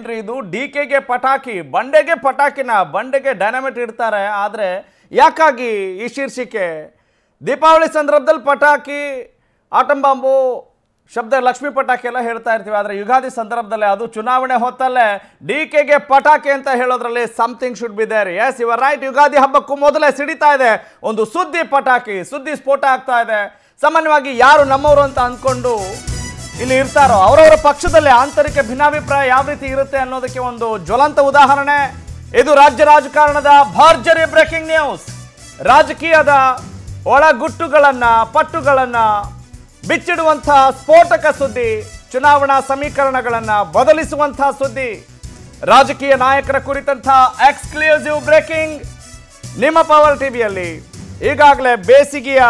ಏನ್ರಿ ಇದು ಡಿ ಕೆಗೆ ಪಟಾಕಿ ಬಂಡೆಗೆ ಪಟಾಕಿನ ಬಂಡೆಗೆ ಡೈನಮಿಟ್ ಇಡ್ತಾರೆ ಆದರೆ ಯಾಕಾಗಿ ಈ ಶೀರ್ಷಿಕೆ ದೀಪಾವಳಿ ಸಂದರ್ಭದಲ್ಲಿ ಪಟಾಕಿ ಆಟಂ ಬಾಂಬು ಶಬ್ದ ಲಕ್ಷ್ಮೀ ಪಟಾಕಿ ಎಲ್ಲ ಹೇಳ್ತಾ ಇರ್ತೀವಿ ಆದರೆ ಯುಗಾದಿ ಸಂದರ್ಭದಲ್ಲೇ ಅದು ಚುನಾವಣೆ ಹೊತ್ತಲ್ಲೇ ಡಿ ಕೆಗೆ ಪಟಾಕಿ ಅಂತ ಹೇಳೋದ್ರಲ್ಲಿ something should be there as ever right Ugadi ಹಬ್ಬಕ್ಕೂ ಮೊದಲೇ ಸಿಡಿತಾ ಇದೆ ಒಂದು ಸುದ್ದಿ ಪಟಾಕಿ ಸುದ್ದಿ ಸ್ಫೋಟ ಆಗ್ತಾ ಇದೆ ಸಾಮಾನ್ಯವಾಗಿ ಯಾರು ನಮ್ಮವರು ಅಂತ ಅಂದ್ಕೊಂಡು ಇಲ್ಲಿ ಇರ್ತಾರೋ ಅವರವರ ಪಕ್ಷದಲ್ಲಿ ಆಂತರಿಕ ಭಿನ್ನಾಭಿಪ್ರಾಯ ಯಾವ ರೀತಿ ಇರುತ್ತೆ ಅನ್ನೋದಕ್ಕೆ ಒಂದು ಜ್ವಲಂತ ಉದಾಹರಣೆ ಇದು ರಾಜ್ಯ ರಾಜಕಾರಣದ ಭರ್ಜರಿ ಬ್ರೇಕಿಂಗ್ ನ್ಯೂಸ್ ರಾಜಕೀಯದ ಒಳಗುಟ್ಟುಗಳನ್ನ ಪಟ್ಟುಗಳನ್ನ ಬಿಚ್ಚಿಡುವಂತಹ ಸ್ಫೋಟಕ ಸುದ್ದಿ ಚುನಾವಣಾ ಸಮೀಕರಣಗಳನ್ನ ಬದಲಿಸುವಂತಹ ಸುದ್ದಿ ರಾಜಕೀಯ ನಾಯಕರ ಕುರಿತಂತ ಎಕ್ಸ್ಕ್ಲೂಸಿವ್ ಬ್ರೇಕಿಂಗ್ ನಿಮ್ಮ ಪವರ್ ಟಿವಿಯಲ್ಲಿ ಈಗಾಗಲೇ ಬೇಸಿಗೆಯ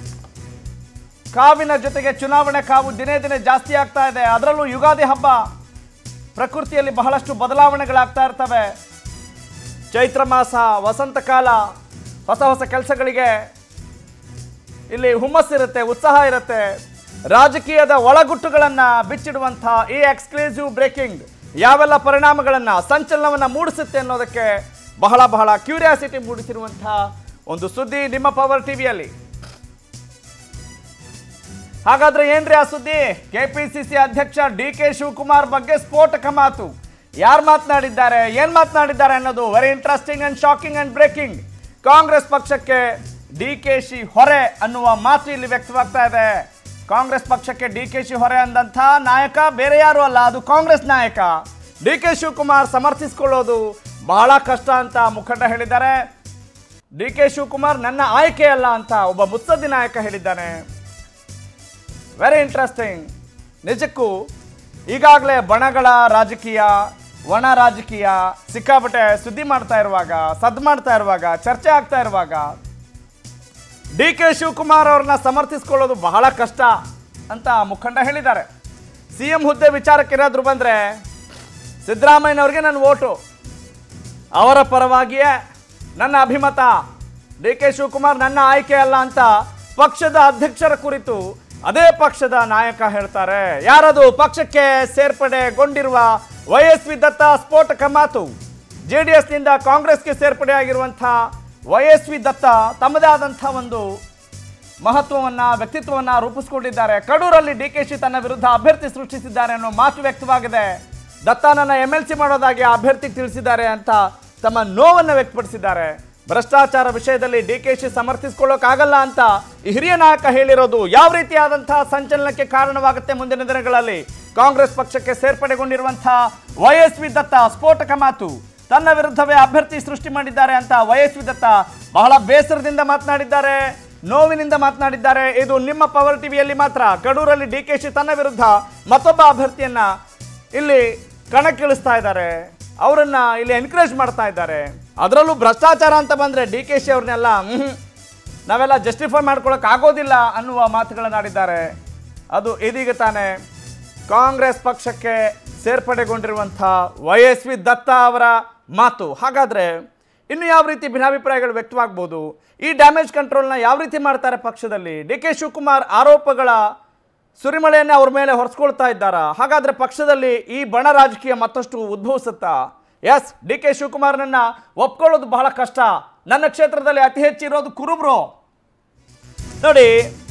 ಕಾವಿನ ಜೊತೆಗೆ ಚುನಾವಣೆ ಕಾವು ದಿನೇ ದಿನೇ ಜಾಸ್ತಿ ಆಗ್ತಾ ಇದೆ ಅದರಲ್ಲೂ ಯುಗಾದಿ ಹಬ್ಬ ಪ್ರಕೃತಿಯಲ್ಲಿ ಬಹಳಷ್ಟು ಬದಲಾವಣೆಗಳಾಗ್ತಾ ಇರ್ತವೆ ಚೈತ್ರ ಮಾಸ ವಸಂತ ಕಾಲ ಹೊಸ ಹೊಸ ಕೆಲಸಗಳಿಗೆ ಇಲ್ಲಿ ಹುಮ್ಮಸ್ಸಿರುತ್ತೆ ಉತ್ಸಾಹ ಇರುತ್ತೆ ರಾಜಕೀಯದ ಒಳಗುಟ್ಟುಗಳನ್ನು ಬಿಚ್ಚಿಡುವಂಥ ಈ ಎಕ್ಸ್ಕ್ಲೂಸಿವ್ ಬ್ರೇಕಿಂಗ್ ಯಾವೆಲ್ಲ ಪರಿಣಾಮಗಳನ್ನು ಸಂಚಲನವನ್ನು ಮೂಡಿಸುತ್ತೆ ಅನ್ನೋದಕ್ಕೆ ಬಹಳ ಬಹಳ ಕ್ಯೂರಿಯಾಸಿಟಿ ಮೂಡಿಸಿರುವಂಥ ಒಂದು ಸುದ್ದಿ ನಿಮ್ಮ ಪವರ್ ಟಿವಿಯಲ್ಲಿ ಹಾಗಾದ್ರೆ ಏನ್ರಿ ಆ ಸುದ್ದಿ ಕೆಪಿಸಿಸಿ ಅಧ್ಯಕ್ಷ ಡಿ ಕೆ ಶಿವಕುಮಾರ್ ಬಗ್ಗೆ ಸ್ಫೋಟಕ ಮಾತು ಯಾರು ಮಾತನಾಡಿದ್ದಾರೆ ಏನ್ ಮಾತನಾಡಿದ್ದಾರೆ ಅನ್ನೋದು very interesting and shocking and breaking Congress ಪಕ್ಷಕ್ಕೆ ಡಿ ಕೆ ಶಿ ಹೊರೆ ಅನ್ನುವ ಮಾತು ಇಲ್ಲಿ ವ್ಯಕ್ತವಾಗ್ತಾ ಇದೆ ಕಾಂಗ್ರೆಸ್ ಪಕ್ಷಕ್ಕೆ ಡಿ ಕೆ ಶಿ ಹೊರೆ ಅಂದಂಥ ನಾಯಕ ಬೇರೆ ಯಾರು ಅಲ್ಲ ಅದು ಕಾಂಗ್ರೆಸ್ ನಾಯಕ ಡಿ ಕೆ ಶಿವಕುಮಾರ್ ಸಮರ್ಥಿಸಿಕೊಳ್ಳೋದು ಬಹಳ ಕಷ್ಟ ಅಂತ ಮುಖಂಡ ಹೇಳಿದ್ದಾರೆ ಡಿ ಕೆ ಶಿವಕುಮಾರ್ ನನ್ನ ಆಯ್ಕೆ ಅಲ್ಲ ಅಂತ ಒಬ್ಬ ಮುತ್ಸದ್ದಿ ನಾಯಕ ಹೇಳಿದ್ದಾನೆ ವೆರಿ ಇಂಟ್ರೆಸ್ಟಿಂಗ್ ನಿಜಕ್ಕೂ ಈಗಾಗಲೇ ಬಣಗಳ ರಾಜಕೀಯ ಒಣ ರಾಜಕೀಯ ಸಿಕ್ಕಾಪಟ್ಟೆ ಸುದ್ದಿ ಮಾಡ್ತಾ ಇರುವಾಗ ಸದ್ದು ಮಾಡ್ತಾ ಇರುವಾಗ ಚರ್ಚೆ ಆಗ್ತಾ ಇರುವಾಗ ಡಿ ಕೆ ಶಿವಕುಮಾರ್ ಅವ್ರನ್ನ ಸಮರ್ಥಿಸ್ಕೊಳ್ಳೋದು ಬಹಳ ಕಷ್ಟ ಅಂತ ಮುಖಂಡ ಹೇಳಿದ್ದಾರೆ ಸಿ ಎಂ ಹುದ್ದೆ ವಿಚಾರಕ್ಕೆ ಏನಾದರೂ ಬಂದರೆ ಸಿದ್ದರಾಮಯ್ಯನವ್ರಿಗೆ ನನ್ನ ಓಟು ಅವರ ಪರವಾಗಿಯೇ ನನ್ನ ಅಭಿಮತ ಡಿ ಕೆ ಶಿವಕುಮಾರ್ ನನ್ನ ಆಯ್ಕೆ ಅಲ್ಲ ಅಂತ ಪಕ್ಷದ ಅಧ್ಯಕ್ಷರ ಕುರಿತು ಅದೇ ಪಕ್ಷದ ನಾಯಕ ಹೇಳ್ತಾರೆ ಯಾರದು ಪಕ್ಷಕ್ಕೆ ಸೇರ್ಪಡೆಗೊಂಡಿರುವ ವೈಎಸ್ವಿ ದತ್ತ ಸ್ಫೋಟಕ ಮಾತು ಜೆ ಡಿ ಎಸ್ನಿಂದ ಕಾಂಗ್ರೆಸ್ಗೆ ಸೇರ್ಪಡೆಯಾಗಿರುವಂಥ ವೈಎಸ್ವಿ ದತ್ತ ತಮ್ಮದೇ ಆದಂಥ ಒಂದು ಮಹತ್ವವನ್ನ ವ್ಯಕ್ತಿತ್ವವನ್ನ ರೂಪಿಸಿಕೊಂಡಿದ್ದಾರೆ ಕಡೂರಲ್ಲಿ ಡಿ ಕೆ ಶಿ ತನ್ನ ವಿರುದ್ಧ ಅಭ್ಯರ್ಥಿ ಸೃಷ್ಟಿಸಿದ್ದಾರೆ ಅನ್ನೋ ಮಾತು ವ್ಯಕ್ತವಾಗಿದೆ ದತ್ತಾನನ್ನ ಎಂ ಎಲ್ ಸಿ ಮಾಡೋದಾಗಿ ಆ ಅಭ್ಯರ್ಥಿ ತಿಳಿಸಿದ್ದಾರೆ ಅಂತ ತಮ್ಮ ನೋವನ್ನು ವ್ಯಕ್ತಪಡಿಸಿದ್ದಾರೆ ಭ್ರಷ್ಟಾಚಾರ ವಿಷಯದಲ್ಲಿ ಡಿ ಕೆ ಶಿ ಸಮರ್ಥಿಸ್ಕೊಳ್ಳೋಕ್ಕಾಗಲ್ಲ ಅಂತ ಈ ಹಿರಿಯ ನಾಯಕ ಹೇಳಿರೋದು ಯಾವ ರೀತಿಯಾದಂತಹ ಸಂಚಲನಕ್ಕೆ ಕಾರಣವಾಗುತ್ತೆ ಮುಂದಿನ ದಿನಗಳಲ್ಲಿ ಕಾಂಗ್ರೆಸ್ ಪಕ್ಷಕ್ಕೆ ಸೇರ್ಪಡೆಗೊಂಡಿರುವಂತಹ ವೈಎಸ್ವಿ ದತ್ತ ಸ್ಫೋಟಕ ಮಾತು ತನ್ನ ವಿರುದ್ಧವೇ ಅಭ್ಯರ್ಥಿ ಸೃಷ್ಟಿ ಮಾಡಿದ್ದಾರೆ ಅಂತ ವೈಎಸ್ವಿ ದತ್ತ ಬಹಳ ಬೇಸರದಿಂದ ಮಾತನಾಡಿದ್ದಾರೆ ನೋವಿನಿಂದ ಮಾತನಾಡಿದ್ದಾರೆ ಇದು ನಿಮ್ಮ ಪವರ್ ಟಿವಿಯಲ್ಲಿ ಮಾತ್ರ ಕಡೂರಲ್ಲಿ ಡಿ ಕೆ ಶಿ ತನ್ನ ವಿರುದ್ಧ ಮತ್ತೊಬ್ಬ ಅಭ್ಯರ್ಥಿಯನ್ನ ಇಲ್ಲಿ ಕಣಕ್ಕಿಳಿಸ್ತಾ ಇದ್ದಾರೆ ಅವರನ್ನ ಇಲ್ಲಿ ಎನ್ಕರೇಜ್ ಮಾಡ್ತಾ ಇದ್ದಾರೆ ಅದರಲ್ಲೂ ಭ್ರಷ್ಟಾಚಾರ ಅಂತ ಬಂದ್ರೆ ಡಿ ಕೆ ಶಿ ಅವ್ರನ್ನೆಲ್ಲ ಮ್ಹೂ, ನಾವೆಲ್ಲ ಜಸ್ಟಿಫೈ ಮಾಡ್ಕೊಳಕ್ ಆಗೋದಿಲ್ಲ ಅನ್ನುವ ಮಾತುಗಳನ್ನಾಡಿದ್ದಾರೆ ಅದು ಇದೀಗ ತಾನೇ ಕಾಂಗ್ರೆಸ್ ಪಕ್ಷಕ್ಕೆ ಸೇರ್ಪಡೆಗೊಂಡಿರುವಂಥ ವೈಎಸ್ವಿ ದತ್ತ ಅವರ ಮಾತು ಹಾಗಾದ್ರೆ ಇನ್ನು ಯಾವ ರೀತಿ ಭಿನ್ನಾಭಿಪ್ರಾಯಗಳು ವ್ಯಕ್ತವಾಗ್ಬೋದು ಈ ಡ್ಯಾಮೇಜ್ ಕಂಟ್ರೋಲ್ನ ಯಾವ ರೀತಿ ಮಾಡ್ತಾರೆ ಪಕ್ಷದಲ್ಲಿ ಡಿ ಕೆ ಶಿವಕುಮಾರ್ ಆರೋಪಗಳ ಸುರಿಮಳೆಯನ್ನೇ ಅವ್ರ ಮೇಲೆ ಹೊರಿಸ್ಕೊಳ್ತಾ ಇದ್ದಾರಾ ಹಾಗಾದ್ರೆ ಪಕ್ಷದಲ್ಲಿ ಈ ಬಣ ರಾಜಕೀಯ ಮತ್ತಷ್ಟು ಉದ್ಭವಿಸುತ್ತಾ ಎಸ್ ಡಿ ಕೆ ಶಿವಕುಮಾರ್ನನ್ನ ಒಪ್ಕೊಳ್ಳೋದು ಬಹಳ ಕಷ್ಟ ನನ್ನ ಕ್ಷೇತ್ರದಲ್ಲಿ ಅತಿ ಹೆಚ್ಚು ಇರೋದು ಕುರುಬ್ರು ನೋಡಿ